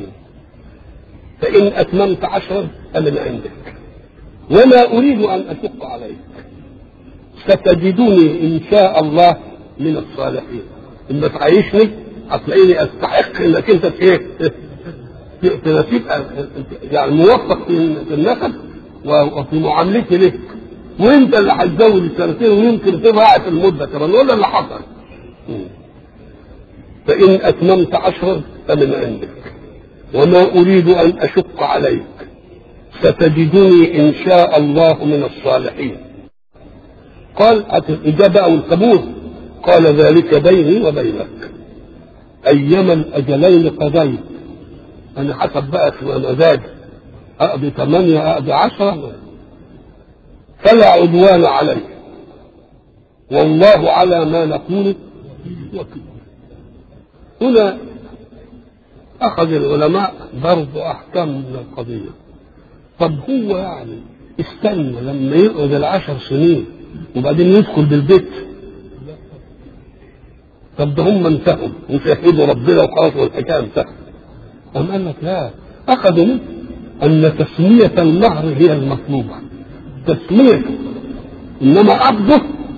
فان اتممت عشرا فمن عندك وما اريد ان اشق عليك ستجدوني ان شاء الله من الصالحين اما تعيشني هتلاقيني استحق انك انت ايه تبقى يعني موفق في النسب وفي معاملتي لك وانت اللي هتزود السنتين ويمكن تضاعف المده كمان ولا اللي حصل فان اتممت عشرا فمن عندك وما اريد ان اشق عليك ستجدني ان شاء الله من الصالحين قال الاجابه او القبول قال ذلك بيني وبينك ايما الاجلين قضيت انا حسب بقى في مزاجي اقضي ثمانيه اقضي عشره فلا عدوان علي والله على ما نقول وكيل هنا أخذ العلماء برضه أحكام من القضية طب هو يعني استنى لما يقعد العشر سنين وبعدين يدخل بالبيت طب ده هم انتهوا وشهدوا ربنا وخلاص والحكايه انتهت أم قال لك لا أخذوا منه أن تسمية المهر هي المطلوبة تسميته إنما عبده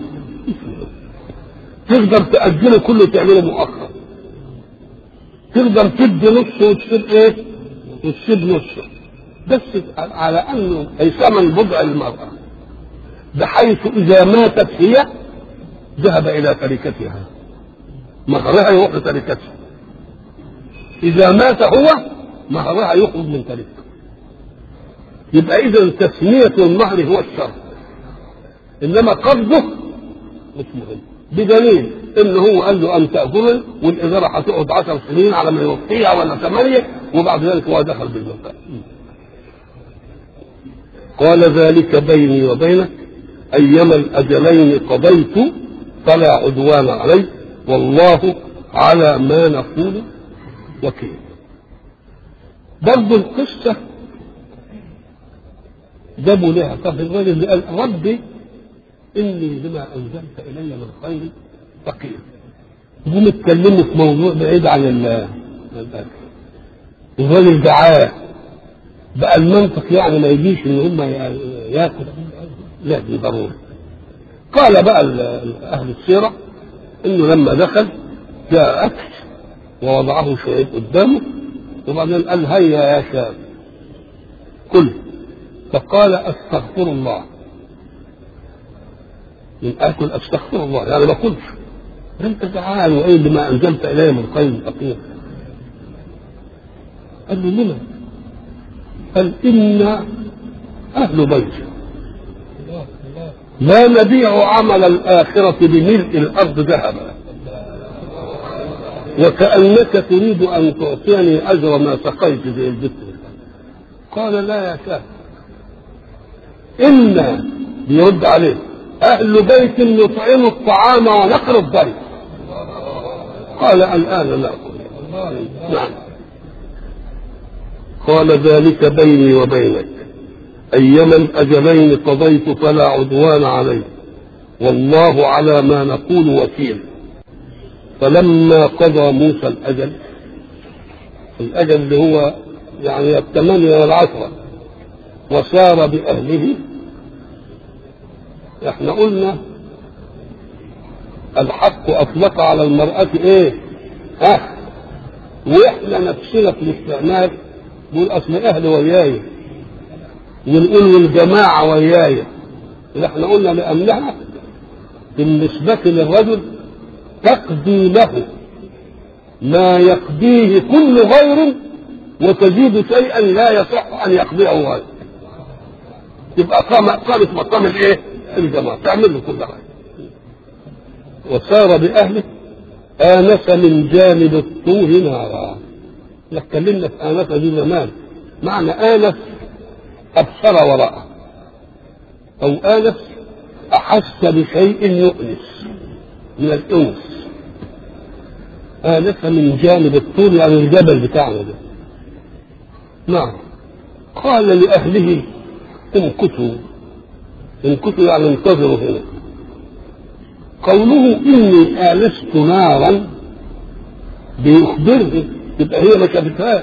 تقدر تأجله كله تعمله مؤخر تقدر تدي نصه وتسيب ايه؟ وتسيب نصه بس على انه اي ثمن بضع المرأة بحيث اذا ماتت هي ذهب الى تركتها مهرها يروح لتركتها اذا مات هو مهرها يخرج من تركته يبقى اذا تسمية المهر هو الشرط انما قبضه مش مهم بدليل ان هو قال له ان تاجرني والاداره هتقعد 10 سنين على ما يوفيها ولا ثمانيه وبعد ذلك هو دخل بالمكان. قال ذلك بيني وبينك ايما الاجلين قضيت فلا عدوان علي والله على ما نقول وكيل. برضه القصه جابوا لها طب الراجل اللي قال ربي اني لما انزلت الي من خير فقير هم اتكلموا في موضوع بعيد عن ال الراجل دعاه بقى المنطق يعني ما يجيش ان هم ياكل لا دي ضروري قال بقى اهل السيره انه لما دخل جاء اكل ووضعه شعيب قدامه وبعدين قال هيا يا شاب كل فقال استغفر الله من اكل استغفر الله يعني ما كلش انت جعان وايه بما انزلت الي من خير فقير قال له لما قال ان اهل بيتي لا نبيع عمل الآخرة بملء الأرض ذهبا وكأنك تريد أن تعطيني أجر ما سقيت زي الذكر قال لا يا شاب إنا بيرد عليه أهل بيت يطعم الطعام ونقر الضيف قال الآن نأكل نعم قال ذلك بيني وبينك أيما الأجلين قضيت فلا عدوان علي والله على ما نقول وكيل فلما قضى موسى الأجل الأجل اللي هو يعني الثمانية والعشرة وسار بأهله احنا قلنا الحق اطلق على المرأة ايه ها واحنا نفسنا في الاستعمال نقول اصل اهل وياي ونقول والجماعة وياي اللي احنا قلنا لأنها بالنسبة للرجل تقضي له ما يقضيه كل غير وتزيد شيئا لا يصح ان يقضيه غيره يبقى قام قامت مقام الايه؟ الجماعه تعمل له كل حاجه وسار باهله آنس من جانب الطور نارا اتكلمنا في آنس دي زمان معنى آنس أبصر وراءه أو آنس أحس بشيء يؤنس من الأنس آنس من جانب الطور يعني الجبل بتاعنا ده نعم قال لأهله امكثوا امكثوا يعني انتظروا هنا قوله إني آنست نارا بيخبره تبقى هي ما شافتهاش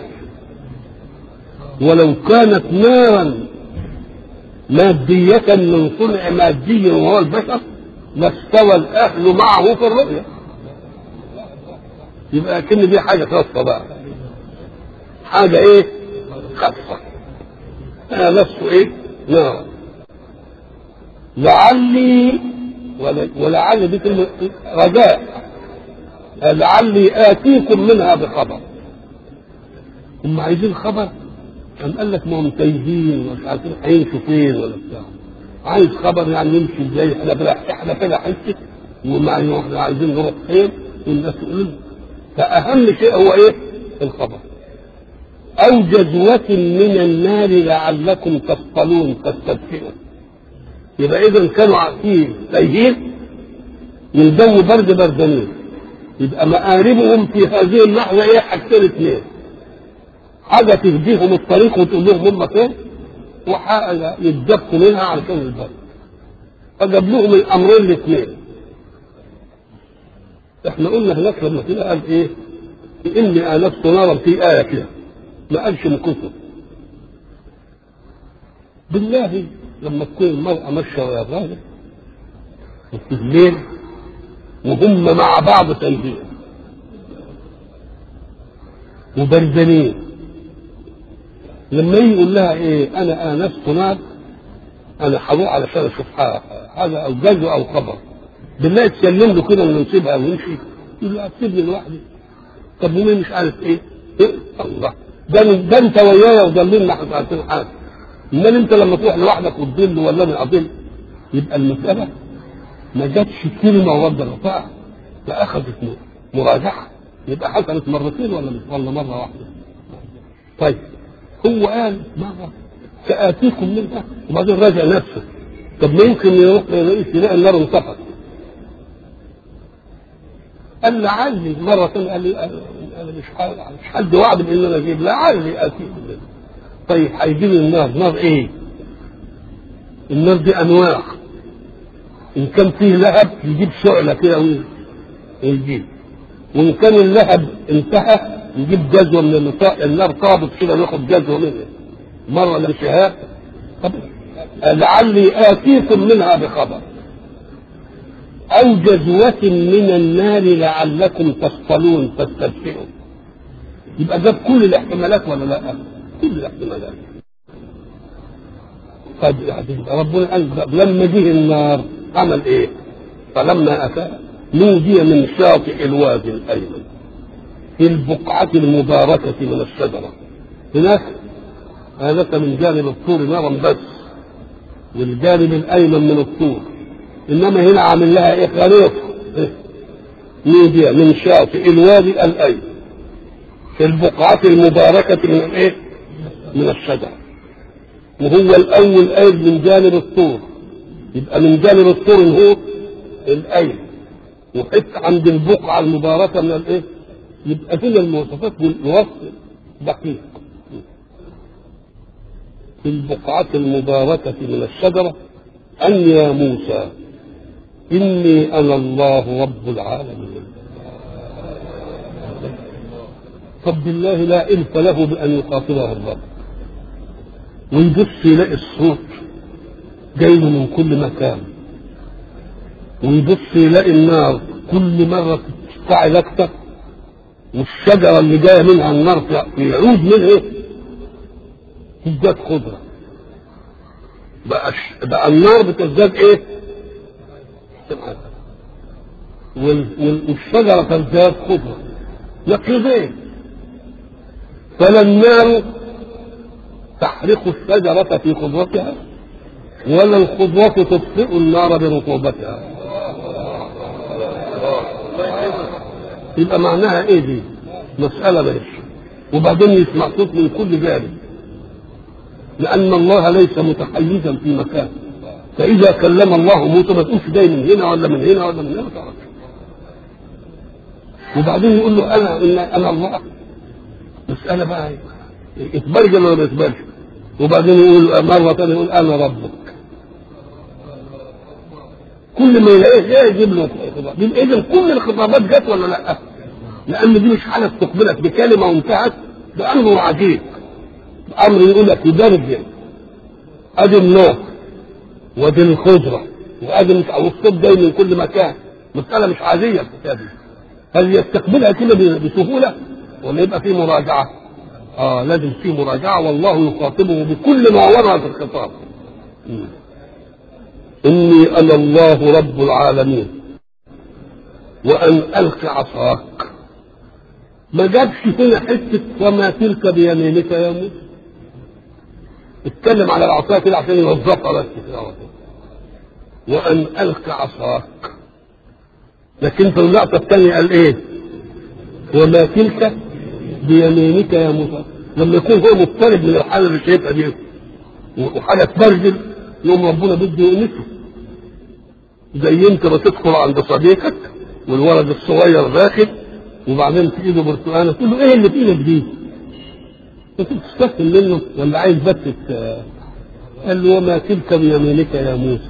ولو كانت نارا مادية من صنع مادي وهو البشر لاستوى الأهل معه في الرؤية يبقى كن دي حاجة خاصة بقى حاجة إيه؟ خاصة أنا لست إيه؟ نارا لعلي ولعل دي كلمة رجاء لعلي آتيكم منها بخبر هم عايزين خبر قام قال لك ما هم تايهين ومش عارفين هيمشوا فين ولا بتاع عايز خبر يعني يمشي ازاي احنا بلا احنا كده حته وما احنا عايزين نروح فين والناس تقول فاهم شيء هو ايه؟ الخبر او جذوة من النار لعلكم تصطلون تستدفئون يبقى اذا كانوا عارفين تايهين والجو برد بردانين يبقى مآربهم في هذه اللحظة ايه حاجتين اثنين حاجة تهديهم الطريق وتقول لهم هم فين وحاجة يتدفوا منها علشان البر فجاب لهم الأمرين الاثنين احنا قلنا هناك لما كده قال ايه إني آنست نارا في آية كده ما قالش من كتب بالله لما تكون المرأة ماشية ويا الراجل في الليل وهم مع بعض تنبيه وبردانين لما يجي يقول لها ايه انا انست نار انا هروح علشان اشوف حاجه او جزء او خبر بالله تسلم له كده ونسيبها ويمشي يقول له سيبني لوحدي طب ومين مش عارف ايه, إيه؟ الله ده ده انت ويايا وضللنا احنا عارفين حاجه امال انت لما تروح لوحدك وتضل ولا انا اضل يبقى المساله ما جاتش كلمه ورد الرفاع فاخذت مراجعه يبقى حصلت مرتين ولا ولا مره واحده طيب هو قال مره ساتيكم منها وبعدين راجع نفسه طب ما يمكن يروح يلاقي النار انطفت قال لعلي مرة ثانية قال لي أنا مش مش حد وعد بإن أنا أجيب لعلي آتيكم منها طيب هيجيب النار نار إيه؟ النار دي أنواع إن كان فيه لهب يجيب شعلة كده ويجيب وإن كان اللهب انتهى يجيب جزوة من النطاق النار طابت كده وياخد جزوة منها مرة لشهاب طب لعلي آتيكم منها بخبر أو جزوة من النار لعلكم تصطلون تستبشرون يبقى جاب كل الاحتمالات ولا لا؟ كل الاحتمالات طيب ربنا قال لما جه النار عمل ايه؟ فلما اتى نودي من شاطئ الوادي الايمن في البقعة المباركة من الشجرة هناك هذا من جانب الطور نارا بس والجانب الايمن من الطور انما هنا عامل لها ايه خريطه نودي من شاطئ الوادي الايمن في البقعة المباركة من الايه؟ من الشجرة وهو الاول قايل من جانب الطور يبقى من جانب الطور هو الايمن وحتى عند البقعة المباركة من الايه؟ يبقى كده المواصفات والوصف دقيق في البقعة المباركة من الشجرة أن يا موسى إني أنا الله رب العالمين طب بالله لا إلف له بأن يخاطبه الرب ويبص يلاقي الصوت جاي له من كل مكان ويبص يلاقي النار كل مرة تشتعل أكتر والشجرة اللي جاية منها النار يعود منها تزداد خضرة بقى بقى النار بتزداد ايه؟ والشجرة تزداد خضرة نقيضين فلا النار تحرق الشجرة في خضرتها ولا الخضرة تطفئ النار برطوبتها يبقى معناها ايه دي؟ مسألة ماشي وبعدين يسمع صوت من كل جانب لأن الله ليس متحيزا في مكان فإذا كلم الله موسى ما تقولش جاي من هنا ولا من هنا ولا من هنا ما تعرفش وبعدين يقول له أنا إن أنا الله مسألة بقى يتبرجل ولا ما يتبرجل وبعدين يقول مرة ثانية يقول أنا ربك كل ما يلاقيه ايه يجيب له خطاب اذا كل الخطابات جت ولا لا؟ لان دي مش حاله تقبلك بكلمه وانتهت ده امر عجيب امر يقول لك يدرجن ادي النار وادي الخضره وادي مش والصوت جاي من كل مكان مساله مش عاديه الكتاب هل يستقبلها كده بسهوله ولا يبقى في مراجعه؟ اه لازم في مراجعه والله يخاطبه بكل ما ورد في الخطاب إني أنا الله رب العالمين وأن ألق عصاك ما جابش هنا حتة وما تلك بيمينك يا موسى اتكلم على العصا كده عشان يوظفها بس كده وأن ألق عصاك لكن في اللقطة الثانية قال إيه؟ وما تلك بيمينك يا موسى لما يكون هو مضطرب من الحالة اللي شايفها دي وحاجة تبرجل يوم ربنا بده يؤنسه زي انت ما تدخل عند صديقك والولد الصغير راكب وبعدين في ايده برتقانه تقول له ايه اللي في ايدك دي؟ انت بتستسلم منه ولا عايز بس ت- قال له وما تلك بيمينك يا موسى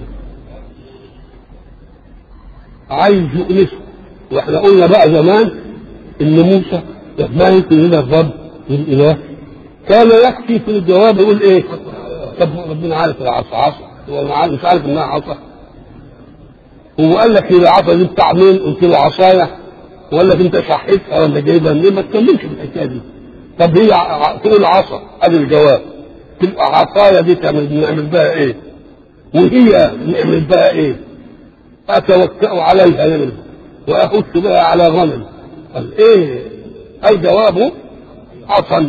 عايز يؤنسه واحنا قلنا بقى زمان ان موسى ما يمكن الى الرب الاله كان يكفي في الجواب يقول ايه؟ طب ربنا عارف العصا عصا هو ما عارف- مش عارف انها عصا هو قال لك العصا دي بتاع مين؟ قلت له عصايه وقال لك انت شحيتها ولا جايبها منين؟ ما تكلمش في الحكايه دي طب هي ع- ع- تقول عصا ادي الجواب تبقى عصايه دي تعمل نعمل بها ايه؟ وهي نعمل بها ايه؟ اتوكا عليها نعمل واخش بها على غنم قال ايه؟ الجواب عصا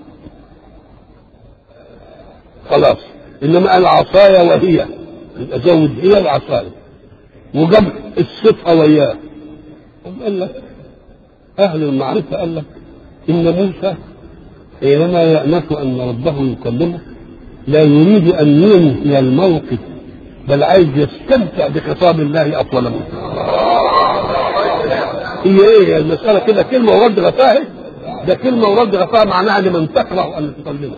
خلاص انما قال عصايا وهي يبقى زود هي العصايه وجاب الصفه وياه طب قال لك اهل المعرفه قال لك ان موسى حينما يأنف ان ربه يكلمه لا يريد ان ينهي الموقف بل عايز يستمتع بخطاب الله اطول منه هي ايه المساله كده كلمه ورد غفاها ده كلمه ورد غفاها معناها لمن تكره ان تكلمه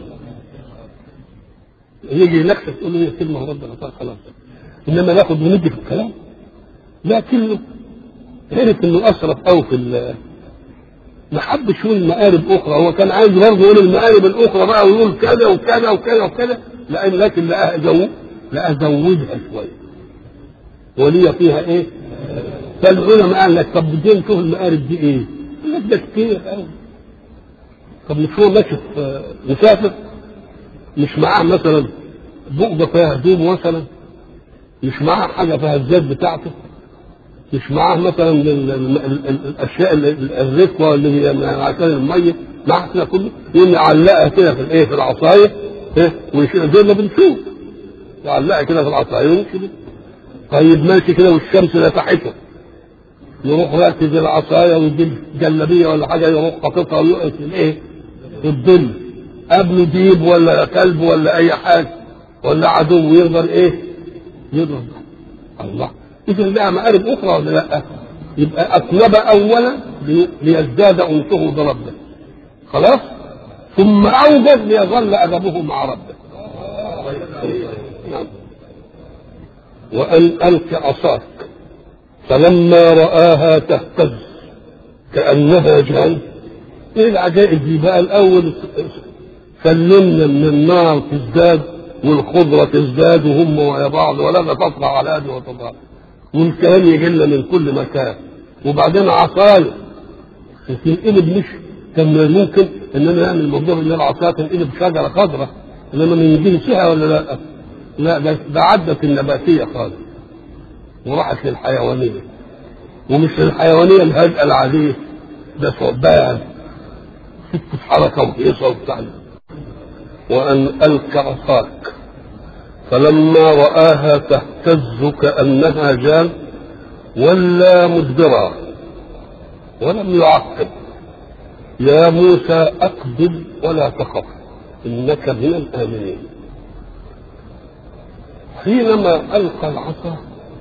يجي نكسب تقول له هي كلمه ورد غفاها خلاص انما ناخد وندي في الكلام لكنه عرف انه اسرف قوي في ال- ما حبش يقول مآرب اخرى هو كان عايز برضه يقول المآرب الاخرى بقى ويقول كذا وكذا وكذا وكذا لان لكن لقاها جو لقاها زودها شويه ولي فيها ايه؟ فالعلماء قال لك طب بدين نشوف المآرب دي ايه؟ قال لك ده كتير قوي طب مش هو ماشي في مسافر مش معاه مثلا بؤجه فيها هدوم مثلا مش معاه حاجه فيها الزيت بتاعته مش معاه مثلا ال- ال- ال- ال- الاشياء ال- ال- الركوه اللي هي من عشان الميه معاه كده كله يقوم يعلقها كده في الايه في العصايه إيه؟ ويشيل زي ما بنشوف يعلقها كده في العصايه ويمشي بيها. طيب ماشي كده والشمس لفحته يروح يركز العصايه ويجيب جلابيه ولا حاجه يروح حاططها ويقف في الايه؟ في الظل قبله ديب ولا كلب ولا اي حاجه ولا عدو يقدر ايه؟ يضرب الله اذا لها مآرب اخرى ولا لا؟ يبقى اطلب اولا لي- ليزداد انسه بربه خلاص؟ ثم اوجد ليظل ادبه مع ربه نعم وان الق عصاك فلما رآها تهتز كأنها جان ايه العجائب دي بقى الاول سلمنا من النار تزداد والخضرة تزداد وهم ويا بعض ولا تطغى على هذه وتطغى والكلام يجي لنا من كل مكان وبعدين عصاية تنقلب مش كان ممكن اننا نعمل موضوع ان العصاية تنقلب شجرة خضراء انما من جنسها ولا لا؟ لا ده, ده عدت النباتية خالص وراحت للحيوانية ومش للحيوانية الهادئة العادية ده ثعبان ست حركة وهيصة وبتاع وأن ألك عصاك فلما رآها تهتز كأنها جان ولا مدبرا ولم يعقب يا موسى أقبل ولا تخف إنك من الآمنين حينما ألقى العصا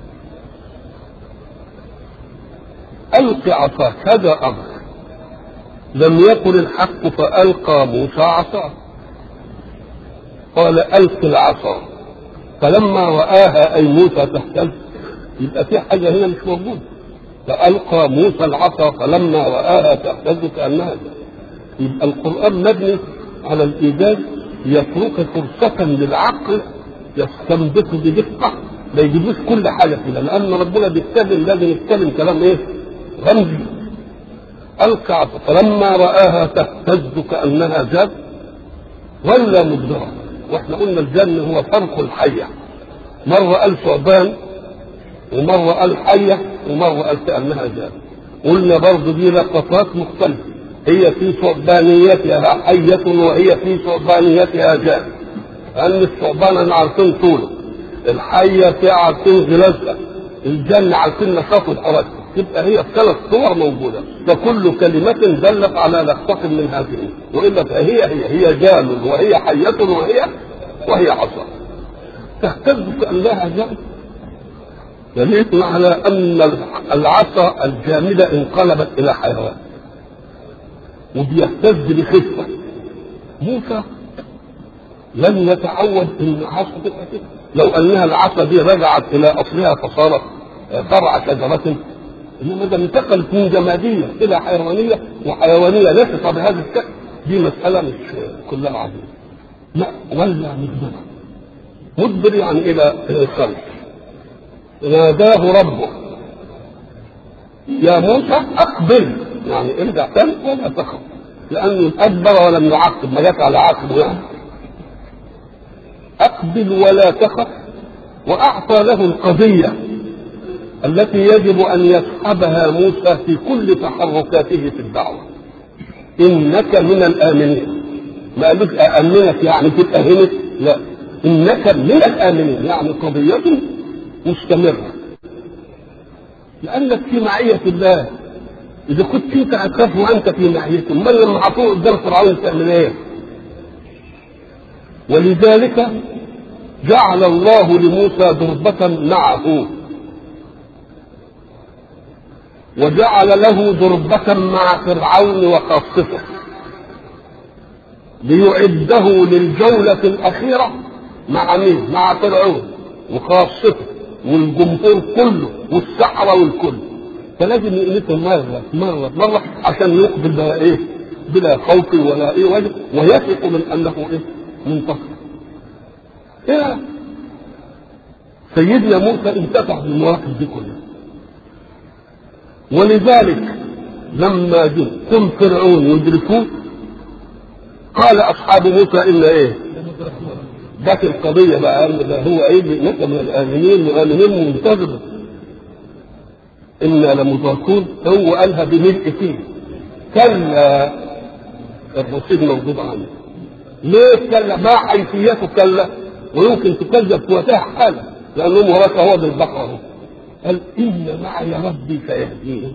ألق عصاك هذا أمر لم يقل الحق فألقى موسى عصاه قال ألق العصا فلما رآها أي موسى تهتز يبقى في حاجة هنا مش موجودة فألقى موسى العصا فلما رآها تهتز كأنها يبقى القرآن مبني على الإيجاز يترك فرصة للعقل يستنبط بدقة ما يجيبوش كل حاجة كده لأن ربنا بيتكلم لازم يتكلم كلام إيه؟ رمزي ألقى عصا فلما رآها تهتز كأنها جاد ولا مدبرة واحنا قلنا الجن هو فرق الحية مرة قال ثعبان ومرة قال حية ومرة قال كأنها جاد قلنا برضه دي لقطات مختلفة هي في ثعبانيتها حية وهي في ثعبانيتها جاد لأن الثعبان احنا عارفين طوله الحية فيها عارفين غلازها الجن عارفين نشاط الحركة تبقى هي ثلاث صور موجودة فكل كلمة دلت على لقطة من هذه وإلا فهي هي هي جان وهي حية وهي وهي عصا تهتز كأنها جان دليل على ان العصا الجامده انقلبت الى حيوان وبيهتز بخفه موسى لم يتعود ان العصا تبقى كده لو انها العصا دي رجعت الى اصلها فصارت فرع شجره انما ده انتقلت من جماديه الى حيوانيه وحيوانيه نشطه بهذا الشكل دي مساله مش كلها عظيمه لا ولا مدبر مدبر يعني الى الخلف ناداه ربه يا موسى اقبل يعني ارجع تاني ولا تخف لانه ادبر ولم يعقب ما جت على عقبه يعني اقبل ولا تخف واعطى له القضيه التي يجب ان يصحبها موسى في كل تحركاته في الدعوه انك من الامنين ما قالوش امنك يعني تبقى هنا لا انك من الامنين يعني قضيه مستمره لانك في معيه الله اذا كنت انت هتخاف وانت في معيته امال لما حطوه قدام فرعون تعمل ايه؟ ولذلك جعل الله لموسى ضربة معه وجعل له ضربة مع فرعون وخاصته ليعده للجولة الأخيرة مع مين؟ مع فرعون وخاصته والجمهور كله والسحرة والكل فلازم يقلته مرة مرة مرة عشان يقبل بقى ايه؟ بلا خوف ولا ايه وجه ويثق من انه ايه؟ منتصر. إيه؟ سيدنا موسى انتفع بالمواقف دي كلها. ولذلك لما جه ثم فرعون يدركوه قال اصحاب موسى الا ايه؟ ذات القضيه بقى ده هو ايه نحن من الامنين مؤمنين منتظر انا لمدركون هو قالها بملء فيه كلا الرصيد موجود عنه ليه كلا ما حيثيته كلا ويمكن تكذب في وقتها حاله لانه وراك هو بالبقره قال ان معي ربي سيهدين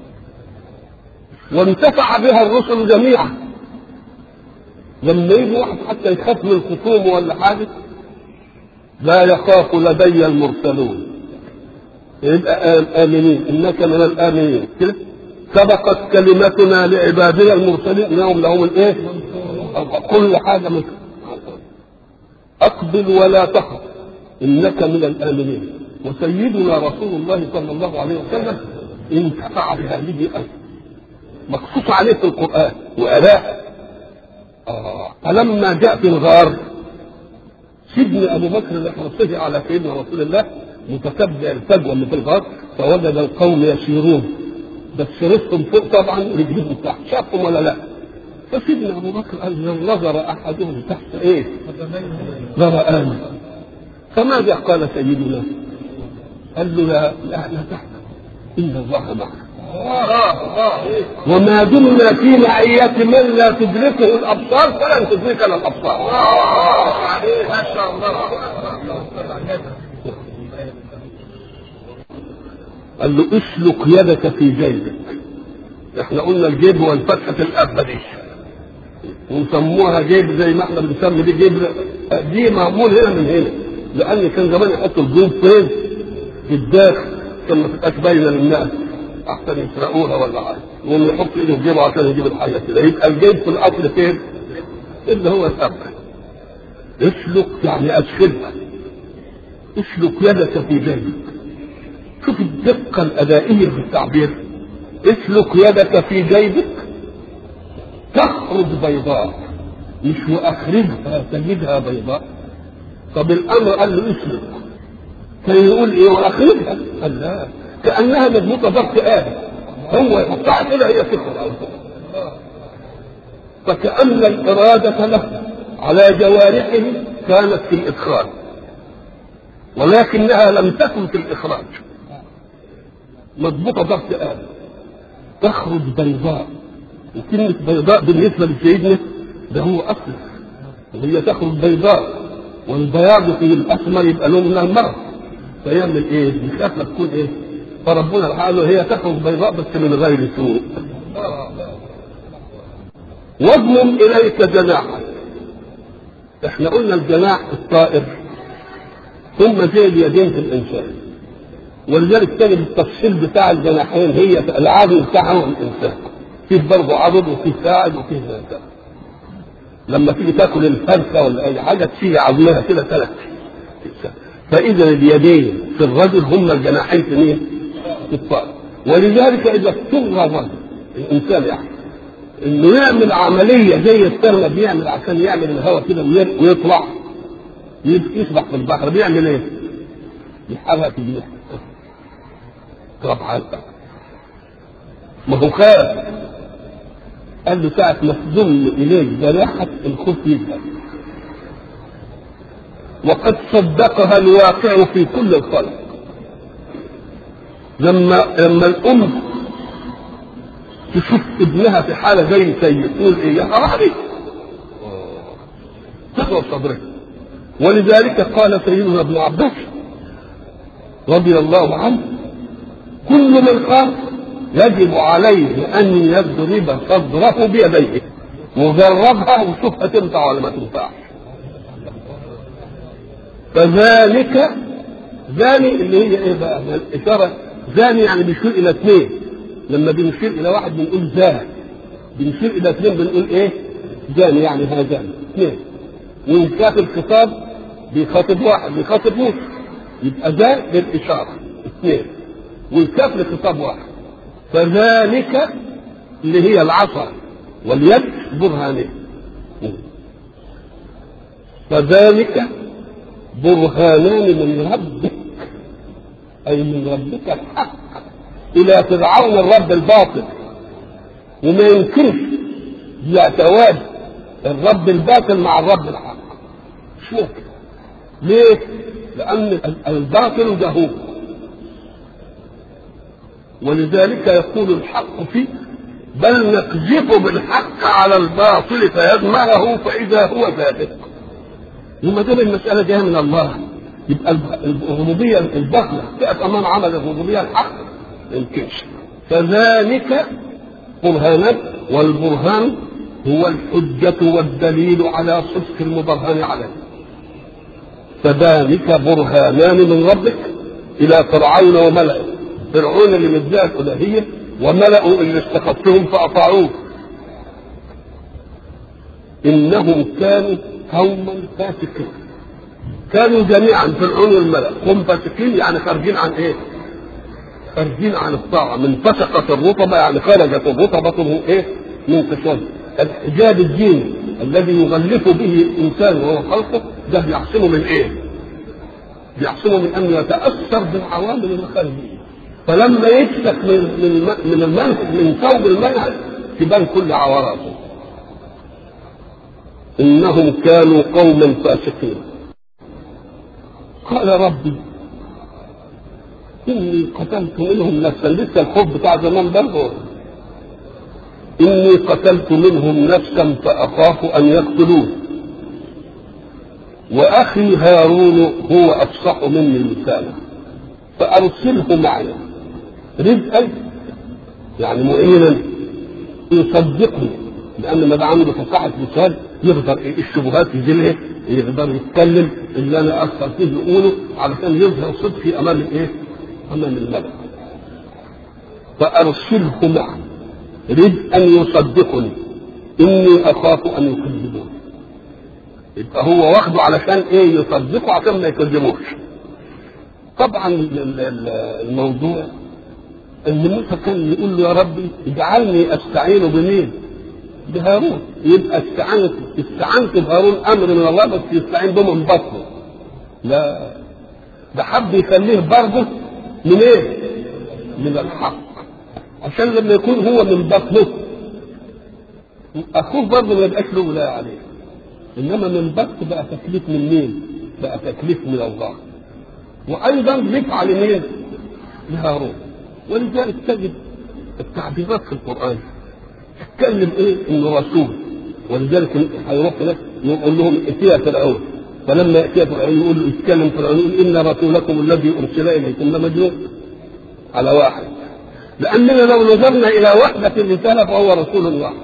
وانتفع بها الرسل جميعا لما يجي واحد حتى يخاف من الخصوم ولا حاجه لا يخاف لدي المرسلون يبقى آمنين إنك من الآمنين كده سبقت كلمتنا لعبادنا المرسلين إنهم لهم الإيه؟ كل حاجة مثل أقبل ولا تخف إنك من الآمنين وسيدنا رسول الله صلى الله عليه وسلم انتفع بهذه الآية مقصوص عليه في القرآن وآلاء آه فلما جاء في الغار سيدنا أبو بكر الحرصي على سيدنا رسول الله متتبع الفجوة اللي في الغار فوجد القوم يسيرون بس رزقهم فوق طبعا ورجلهم تحت شافهم ولا لا فسيدنا ابو بكر قال لو نظر احدهم تحت ايه؟ لرآني فماذا قال سيدنا؟ قال له لا لا لا تحزن ان الله معنا وما دمنا في معية من لا تدركه الابصار فلن تدركنا الابصار ما شاء الله قال له اسلك يدك في جيبك احنا قلنا الجيب هو الفتحة الأبة دي ونسموها جيب زي ما احنا بنسمي دي جيب دي معمول هنا من هنا لأن كان زمان يحطوا الجيوب فين؟ في الداخل عشان ما تبقاش باينة للناس أحسن يسرقوها ولا حاجة وهم يحط إيده في جيبه عشان يجيب الحاجة كده يبقى الجيب في الأصل فين؟ اللي هو الأبة اسلك يعني أدخلها اسلك يدك في جيبك شوف الدقة الأدائية في التعبير اسلك يدك في جيبك تخرج بيضاء مش وأخرجها تجدها بيضاء طب الأمر قال له اسلك كان يقول إيه وأخرجها قال لا كأنها مضبوطة ضبط آلي هو يحطها كده هي تخرج فكأن الإرادة له على جوارحه كانت في الإدخال ولكنها لم تكن في الإخراج مضبوطة ضغط آل تخرج بيضاء وكلمة بيضاء بالنسبة لسيدنا ده هو أصل وهي تخرج بيضاء والبياض في الأسمر يبقى لون من المرض فيعمل إيه؟ يخاف تكون إيه؟ فربنا قال هي تخرج بيضاء بس من غير سوء واضمم إليك جناحك احنا قلنا الجناح الطائر ثم زي اليدين في الإنسان ولذلك تجد التفصيل بتاع الجناحين هي العظم بتاعهم الانسان فيه برضه عضد وفيه ساعد وفيه ذات لما تيجي تاكل الفرخه ولا اي حاجه تشيل عظمها كده ثلاث فاذا اليدين في الرجل هم الجناحين في مين؟ في الطائر ولذلك اذا اضطر الرجل الانسان يعني انه يعمل عمليه زي السرمه بيعمل عشان يعمل الهواء كده ويطلع يسبح في البحر بيعمل ايه؟ يحرك الجناح طبعا ما هو خاف قال له ساعة ما تضم إليك جناحك الخوف يذهب وقد صدقها الواقع في كل الخلق لما لما الأم تشوف ابنها في حالة زي سيء تقول إيه يا حرامي تقوى صدرك ولذلك قال سيدنا ابن عباس رضي الله عنه كل من قام يجب عليه ان يضرب صدره بيديه وجربها وشوفها تنفع ولا ما تنفعش فذلك ذاني اللي هي ايه بقى الاشاره ذاني يعني بيشير الى اثنين لما بنشير الى واحد بنقول ذا بنشير الى اثنين بنقول ايه ذاني يعني هذان اثنين وان كان الخطاب بيخاطب واحد بيخاطب موسى يبقى ذا للاشاره اثنين والكاف لخطاب واحد فذلك اللي هي العصا واليد برهانين فذلك برهانان من ربك اي من ربك الحق الى فرعون الرب الباطل وما يمكنش يتواجد الرب الباطل مع الرب الحق مش ممكن ليه؟ لأن الباطل جهول ولذلك يقول الحق فيه بل نقذف بالحق على الباطل فيدمغه فإذا هو ثابت وما دام المسألة جاية من الله يبقى الربوبية الباطلة تقف أمام عمل الربوبية الحق ما يمكنش فذلك برهانات والبرهان هو الحجة والدليل على صدق المبرهن عليه فذلك برهانان من ربك إلى فرعون وملئه فرعون اللي مدعي الالوهيه وملأوا اللي استخفهم فاطاعوه انهم كانوا قوما فاسقين كانوا جميعا فرعون والملأ هم فاسقين يعني خارجين عن ايه؟ خارجين عن الطاعة من فسقت الرطبة يعني خرجت الرطبة من ايه؟ من قشور الحجاب الديني الذي يغلف به الانسان وهو خلقه ده بيعصمه من ايه؟ بيعصمه من ان يتاثر بالعوامل الخارجيه فلما يمسك من من من المنهج من ثوب المنهج تبان كل عوراته انهم كانوا قوما فاسقين قال ربي اني قتلت منهم نفسا لسه الخوف بتاع زمان برضه اني قتلت منهم نفسا فاخاف ان يقتلون واخي هارون هو افصح مني لسانا فارسله معي رزقا يعني معينا يصدقني لان ما ده عنده فصاحه لسان يقدر إيه الشبهات يجيلها يقدر يتكلم اللي انا اكثر فيه يقوله علشان يظهر صدقي امام الايه؟ امام الملك فارسله معي رزقا يصدقني اني اخاف ان يكذبون يبقى هو واخده علشان ايه يصدقه عشان ما يكذبوش طبعا الموضوع ان موسى كان يقول له يا ربي اجعلني استعين بمين؟ بهارون يبقى استعانت استعنت بهارون امر من الله بس يستعين به من بطنه لا ده حب يخليه برضه من ايه؟ من الحق عشان لما يكون هو من بطنه اخوه برضه ما يبقاش له ولايه عليه انما من بطن بقى تكليف من مين؟ بقى تكليف من الله وايضا رفع لمين؟ لهارون ولذلك تجد التعبيرات في القران تتكلم ايه انه رسول ولذلك هيروح هناك يقول لهم اتيا فرعون فلما ياتي فرعون يقول له يتكلم فرعون يقول ان رسولكم الذي ارسل اليكم لمجنون على واحد لاننا لو نظرنا الى وحده الرساله فهو رسول واحد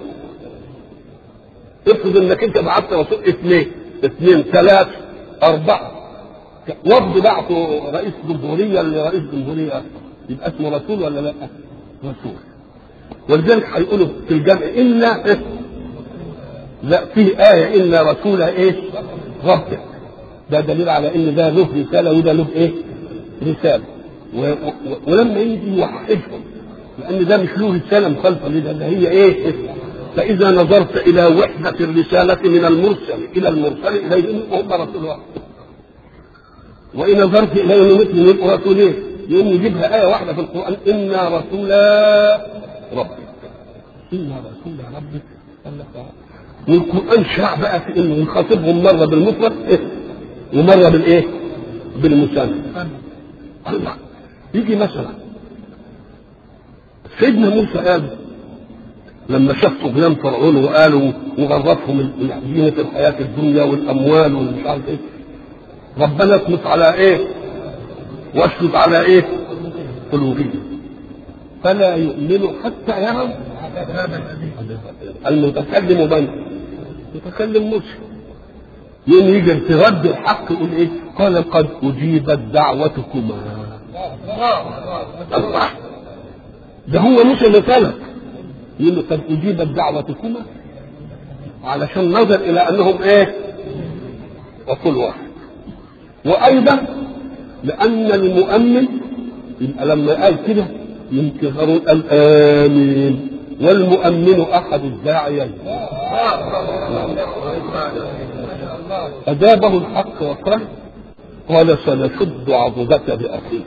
افرض انك انت بعثت رسول اثنين اثنين ثلاث اربعه وفد بعثه رئيس جمهوريه لرئيس جمهوريه يبقى اسمه رسول ولا لا؟ رسول ولذلك هيقولوا في الجمع الا إيه؟ لا فيه آية إلا رسول إيه؟ ربك ده دليل على إن ده له رسالة وده له إيه؟ رسالة و... و... ولما يجي يوحدهم لأن ده مش له رسالة مخالفة لده ده هي إيه؟ فإذا نظرت إلى وحدة الرسالة من المرسل إلى المرسل إليه هم رسول واحد وإن نظرت إلى أنه مثل يبقوا رسولين يقوم يجيبها آية واحدة في القرآن إنا رسولا ربك إنا رسول ربك قال لك آه. والقرآن شاع بقى في إنه يخاطبهم مرة بالمفرد إيه؟ ومرة بالإيه؟ بالمثنى الله يجي مثلا سيدنا موسى قال لما شاف طغيان فرعون وقالوا وغرتهم زينة الحياة الدنيا والأموال والمش عارف إيه ربنا اطمس على إيه؟ واشدد على إيه؟ قلوبهم فلا يؤمنوا حتى يروا المتكلم من؟ متكلم مسلم يوم يجي ترد الحق يقول ايه؟ قال قد اجيبت دعوتكما الله ده هو مش اللي طلب يقول له قد اجيبت دعوتكما علشان نظر الى انهم ايه؟ وكل واحد وايضا لان المؤمن يبقى لما قال كده يمكن هارون قال امين والمؤمن احد الداعيين اجابه الحق وقال قال سنشد عضدك باخيك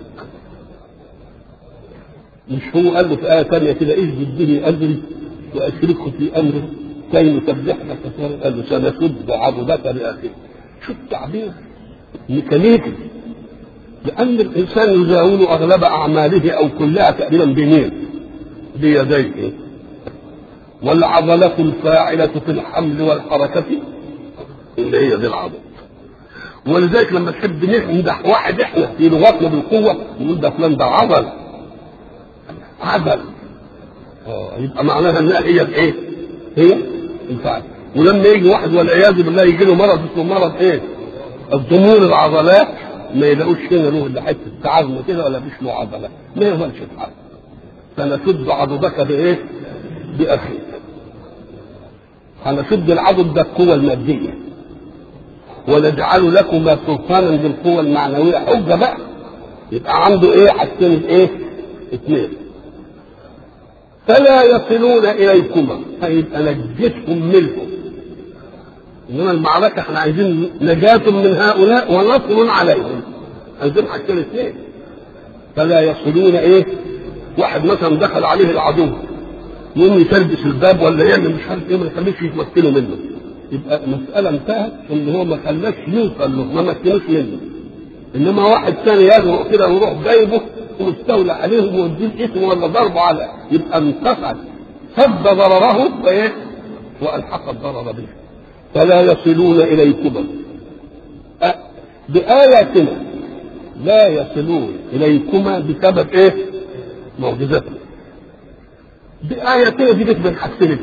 مش هو قال له في آية ثانية كده اسجد به أجري وأشركه في أمري كي نسبحك كثيرا قال له سنشد عضدك بأخيك شو التعبير ميكانيكي لأن الإنسان يزاول أغلب أعماله أو كلها تقريبا بمين؟ بيديه والعضلة الفاعلة في الحمل والحركة اللي هي دي العضلة ولذلك لما تحب نمدح واحد احنا في لغتنا بالقوة نقول ده فلان ده عضل عضل اه يبقى معناها انها هي الايه؟ هي الفعل ولما يجي واحد والعياذ بالله يجي له مرض اسمه مرض ايه؟ الضمور العضلات ما يلاقوش هنا له الا حته عظم كده ولا فيش له عضلات ما يقدرش يتحرك سنشد عضدك بايه؟ باخيك هنشد العضد ده القوة المادية ونجعل لكما سلطانا بالقوة المعنوية حجة بقى يبقى عنده ايه حاجتين ايه؟ اثنين فلا يصلون اليكما فيبقى نجتهم منهم انما المعركه احنا عايزين نجاة من هؤلاء ونصر عليهم عايزين حاجتين اثنين فلا يصلون ايه واحد مثلا دخل عليه العدو يقوم يتربس الباب ولا يعمل مش عارف ايه ما يخليش يتمكنوا منه يبقى مسألة انتهت ان هو ما خلاش يوصل له ما مكنوش منه انما واحد ثاني يجرؤ كده ويروح جايبه ومستولى عليهم ويديه اسمه ولا ضربه على يبقى انتصر سد ضرره وايه والحق الضرر به فلا يصلون اليكما أه بآياتنا لا يصلون اليكما بسبب ايه؟ معجزتنا بآياتنا دي بتبقى حاجتين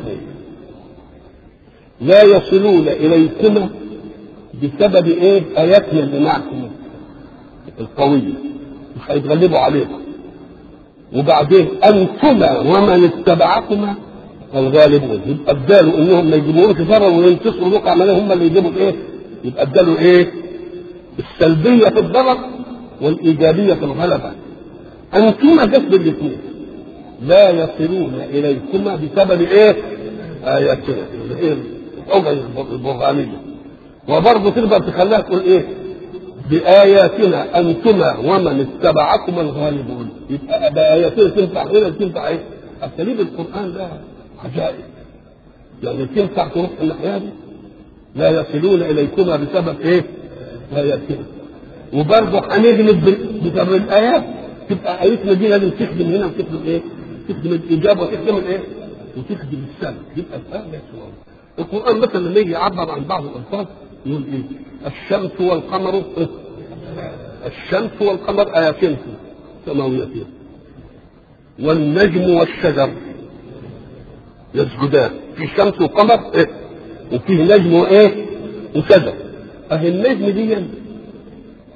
لا يصلون اليكما بسبب ايه؟ اياتنا اللي معكم القويه مش هيتغلبوا عليكم وبعدين انتما ومن اتبعكما الغالبون يبقى ادالوا انهم ما يجيبوهمش ضرر وينتصروا بقى عملهم هم اللي يجيبوا ايه؟ يبقى ادالوا ايه؟ السلبيه في الضرر والايجابيه في الغلبه انتما جت بالاثنين لا يصلون اليكما بسبب ايه؟ اياتنا اللي هي الاوجه البرهانيه وبرضه تقدر تخليها تقول ايه؟ بآياتنا أنتما ومن اتبعكم الغالبون يبقى بآياتنا تنفع هنا تنفع إيه؟ أساليب القرآن ده عجائب يعني تنفع تروح الناحية دي لا يصلون إليكما بسبب إيه؟ آياتنا وبرضه هنجلب بسبب الآيات تبقى آياتنا دي لازم تخدم هنا وتخدم إيه؟ تخدم الإجابة وتخدم الإيه؟ وتخدم السلب يبقى الآية القرآن مثلا لما يجي يعبر عن بعض الألفاظ يقول ايه؟ الشمس والقمر الشمس والقمر آياتين سماويتين والنجم والشجر يسجدان في شمس وقمر إيه؟ وفيه نجم وايه؟ وشجر اهي النجم دي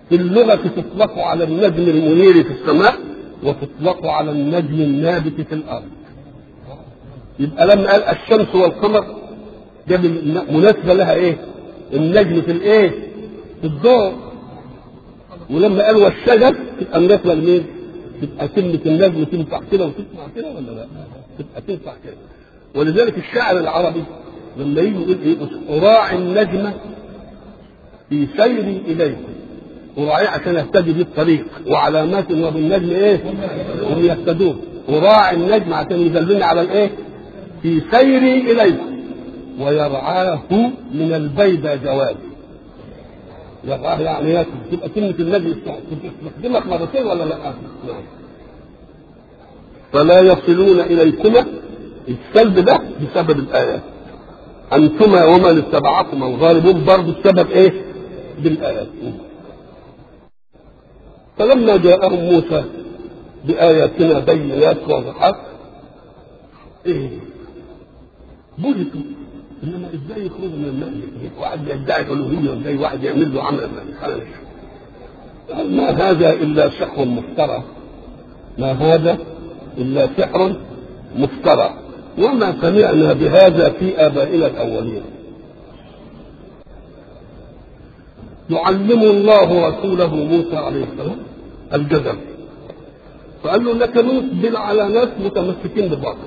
في اللغة تطلق على النجم المنير في السماء وتطلق على النجم النابت في الأرض يبقى لما قال الشمس والقمر جاب مناسبة لها ايه؟ النجم في الايه؟ في الضوء ولما قال والشجر تبقى مناسبة لمين؟ تبقى كلمة النجم تنفع كده وتسمع كده ولا لا؟ تبقى تنفع كده ولذلك الشاعر العربي لما يجي يقول ايه؟ أراعي النجم في سيري إليكم وراعي عشان يهتدي بيه الطريق وعلامات وبالنجم ايه؟ هم يهتدون وراعي النجم عشان يدلني على الايه؟ في سيري إليكم ويرعاه من البيدى جوادي يرعاه يعني ياكل تبقى كلمة النجم تستخدمك مرتين ولا لا؟ نعم فلا يصلون إليكما السلب ده بسبب الآيات أنتما ومن اتبعكما الغالبون برضه السبب إيه؟ بالآيات فلما جاءهم موسى بآياتنا بينات واضحات إيه؟ بهتوا انما ازاي يخرجوا من الماء واحد يدعي الالوهيه وازاي واحد يعمل له عمل ما هذا الا سحر مفترى ما هذا الا سحر مفترى وما سمعنا بهذا في ابائنا الاولين يعلم الله رسوله موسى عليه السلام الجزم فقال له انك نقبل على ناس متمسكين بالباطل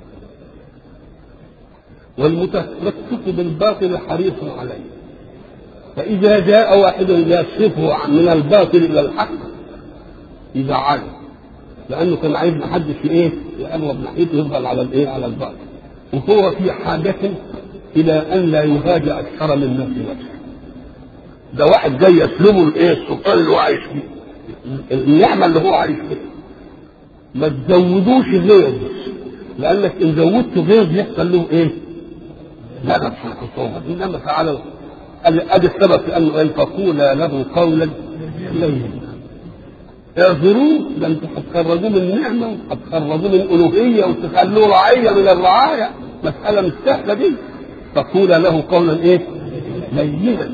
والمتمسك بالباطل حريص عليه فإذا جاء واحد يصرفه من الباطل إلى الحق يزعله لأنه كان عايز محدش إيه يقرب ناحيته يفضل على الإيه على الباطل وهو في حاجة إلى أن لا يهاجى أكثر من نفس نفسه ده واحد جاي يسلمه الإيه السلطان اللي هو عايش فيه النعمة اللي هو عايش فيها ما تزودوش غيظ لأنك إن زودت غيظ يحصل له إيه؟ لا نفس الخصومة إنما فعل ادي السبب في انه قال فقولا له قولا لينا اعذروه ده انتوا هتخرجوه من نعمه هتخرجوه من الوهيه وتخلوه رعيه من الرعايه مساله مش سهله دي فقولا له قولا ايه؟ لينا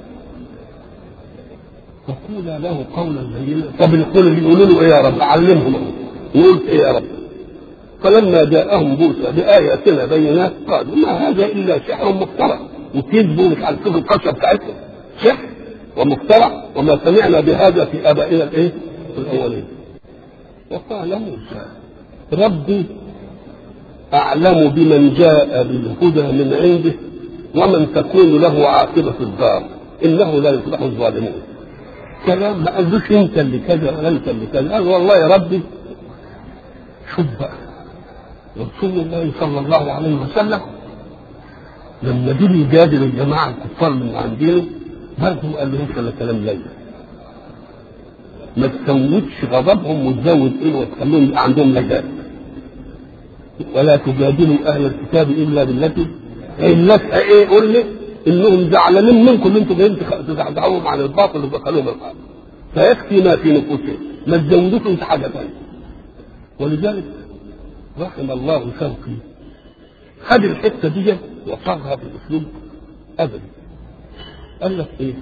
فقولا له قولا لينا طب القول اللي يقولوا له ايه يا رب علمهم يقول ايه يا رب فلما جاءهم موسى بآياتنا بينات قالوا ما هذا إلا سحر مفترى وكذبوا مش عارف كيف القشه بتاعتهم سحر ومفترى وما سمعنا بهذا في ابائنا الايه؟ الاولين. وقال موسى ربي اعلم بمن جاء بالهدى من عنده ومن تكون له عاقبه الدار انه لا يفلح الظالمون. كلام ما قالوش انت اللي كذا ولا انت اللي كذا قال والله يا ربي شوف بقى رسول الله صلى الله عليه وسلم لما دول يجادلوا الجماعه الكفار من عندنا برضه قال لهم كلا كلام ليل ما تزودش غضبهم وتزود ايه وتخليهم يبقى عندهم نجاة ولا تجادلوا اهل الكتاب الا بالتي الناس ايه قول لي انهم زعلانين منكم ان انتم جايين تزعزعوهم عن الباطل وتدخلوهم الحق فيكفي ما في نفوسهم ما تزودوش انت حاجه ثانيه ولذلك رحم الله شوقي خد الحته دي وصاغها باسلوب ابدي قال لك ايه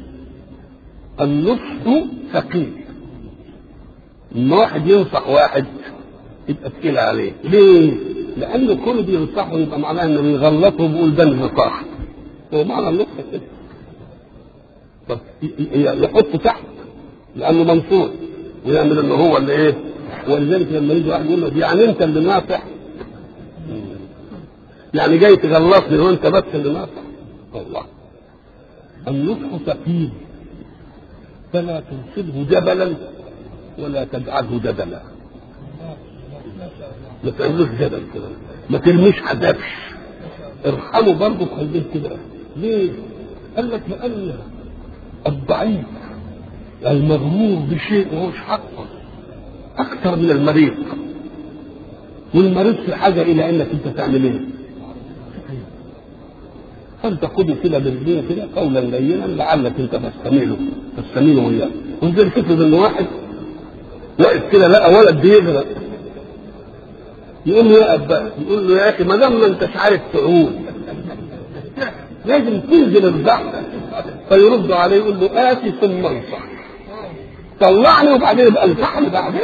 النصح ثقيل ان واحد ينصح واحد يبقى تقيل عليه ليه؟ لأن كل بينصحه يبقى معناه انه بيغلطه وبيقول ده نصاح هو معنى النصح كده طب يحطه تحت لأنه منصور ويعمل ان هو اللي ايه؟ ولذلك لما يجي واحد يقول له يعني انت اللي ناصح يعني جاي تغلطني وانت بس اللي ناصح الله النصح ثقيل فلا تنصبه جبلا ولا تجعله جدلا ما تعملوش جدل كده ما ترميش حدفش ارحمه برضه خليه كده ليه؟ قال لك لأن الضعيف المغرور بشيء وهوش حقه أكثر من المريض والمريض في حاجة إلى أنك أنت تعمل إيه؟ فانت خده كده بالدين كده قولا لينا لعلك انت تستميله تستميله وياه وزي فكرة ان واحد واقف كده لقى ولد بيغرق يقول له يا ابا يقول له يا اخي ما دام ما انتش عارف تعوم لازم تنزل البحر فيرد عليه يقول له اتي ثم انصح طلعني وبعدين يبقى امسحني بعدين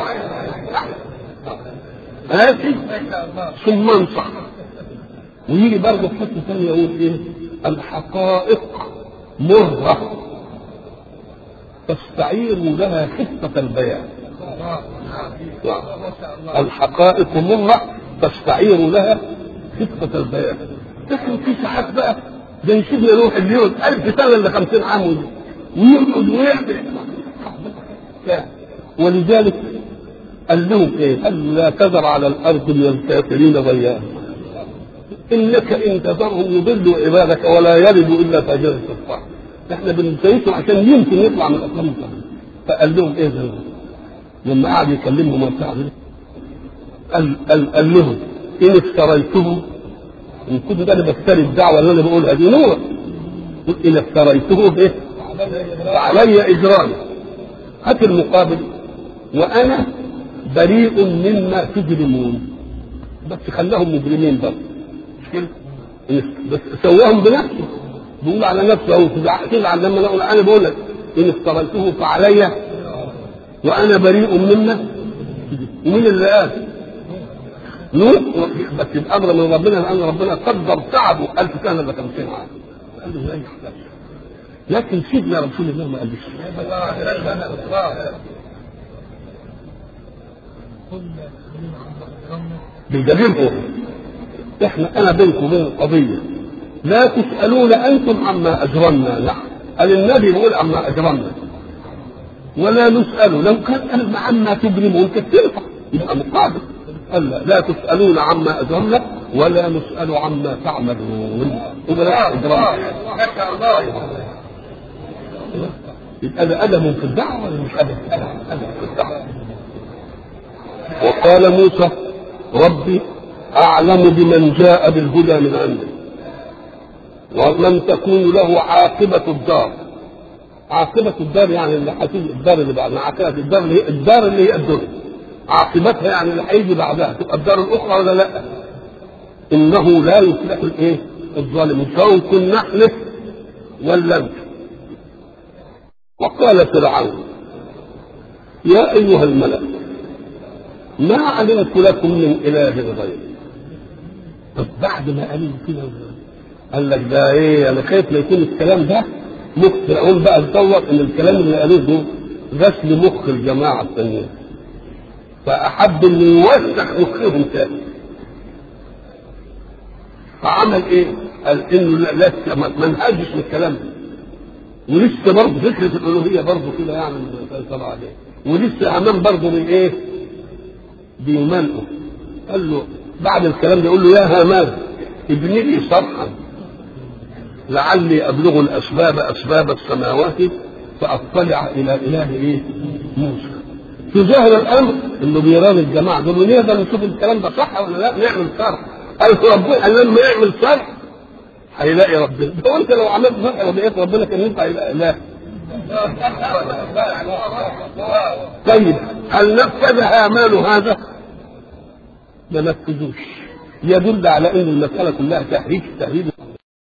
ماشي ثم انصح ويجي برضه في حته ثانيه يقول ايه الحقائق مره تستعير لها خفه البيان الحقائق مره تستعير لها خفه البيان لكن في ساعات بقى زي سيدنا نوح اللي يقعد ألف سنة إلا خمسين عام ويقعد ويعمل ولذلك قال لهم ايه؟ قال لا تذر على الارض من الكافرين ضياء انك ان تذرهم يضلوا عبادك ولا يلدوا الا فاجرا كفارا احنا بنسيسهم عشان يمكن يطلع من الاقلام فقال لهم ايه ده؟ لما قعد يكلمهم وبتاع قال, قال, قال لهم ان افتريته ان كنت ده انا بفتري الدعوه اللي انا بقولها دي نور قل ان افتريته ايه؟ فعلي اجرامي هات المقابل وانا بريء مما تجرمون بس خلاهم مجرمين برضه مش كده؟ بس سواهم بنفسه بيقول على نفسه او تزعل لما اقول انا بقول لك ان افتريته فعلي وانا بريء مما ومين اللي قال؟ نوح بس الامر من ربنا لان ربنا قدر تعبه 1000 سنه ولا 50 عام قال له لا يحتاج لكن سيدنا رسول الله ما قالش بيجربه احنا انا بينكم وبين القضيه لا تسالون انتم عما اجرمنا نحن قال النبي بيقول عما اجرمنا ولا نسال لو كان قال عما تجرمون كانت تنفع يبقى مقابل قال لا, لا تسالون عما اجرمنا ولا نسال عما تعملون وبلاش اجرام يبقى ده ادب في الدعوه ولا مش ادب؟ ادب في الدعوه وقال موسى ربي أعلم بمن جاء بالهدى من عنده ومن تكون له عاقبة الدار عاقبة الدار يعني اللي هتيجي الدار اللي بعدها عاقبة الدار اللي هي الدار اللي هي الدنيا عاقبتها يعني اللي هيجي بعدها تبقى الدار الأخرى ولا لا؟ إنه لا يفلح الإيه؟ الظالمين سواء كن نحلف ولا أنت وقال فرعون يا أيها الملأ ما علمت لكم من اله غيري طب بعد ما قالوا كده قال لك ده ايه انا خايف لا يكون الكلام ده مخ فرعون بقى تصور ان الكلام اللي قالوه ده غسل مخ الجماعه الثانيين فاحب انه يوسخ مخهم تاني فعمل ايه؟ قال انه لا لسه ما انهجش من الكلام ده ولسه برضه فكره الالوهيه برضه كده يعني طلع عليه ولسه امام برضه من ايه؟ بيمنقه قال له بعد الكلام ده يقول له يا هامان ابني لي صرحا لعلي ابلغ الاسباب اسباب السماوات فاطلع الى اله ايه؟ موسى. في ظاهر الامر انه بيران الجماعه دول نقدر نشوف الكلام ده صح ولا لا؟ نعمل صرح. قال ربنا قال لما يعمل صرح هيلاقي ربنا. ده انت لو عملت صرح ولقيت ربنا كان ينفع يلاقي لا. طيب هل نفذ هامان هذا؟ ما نفذوش يدل على ان المساله كلها تهريج تهريج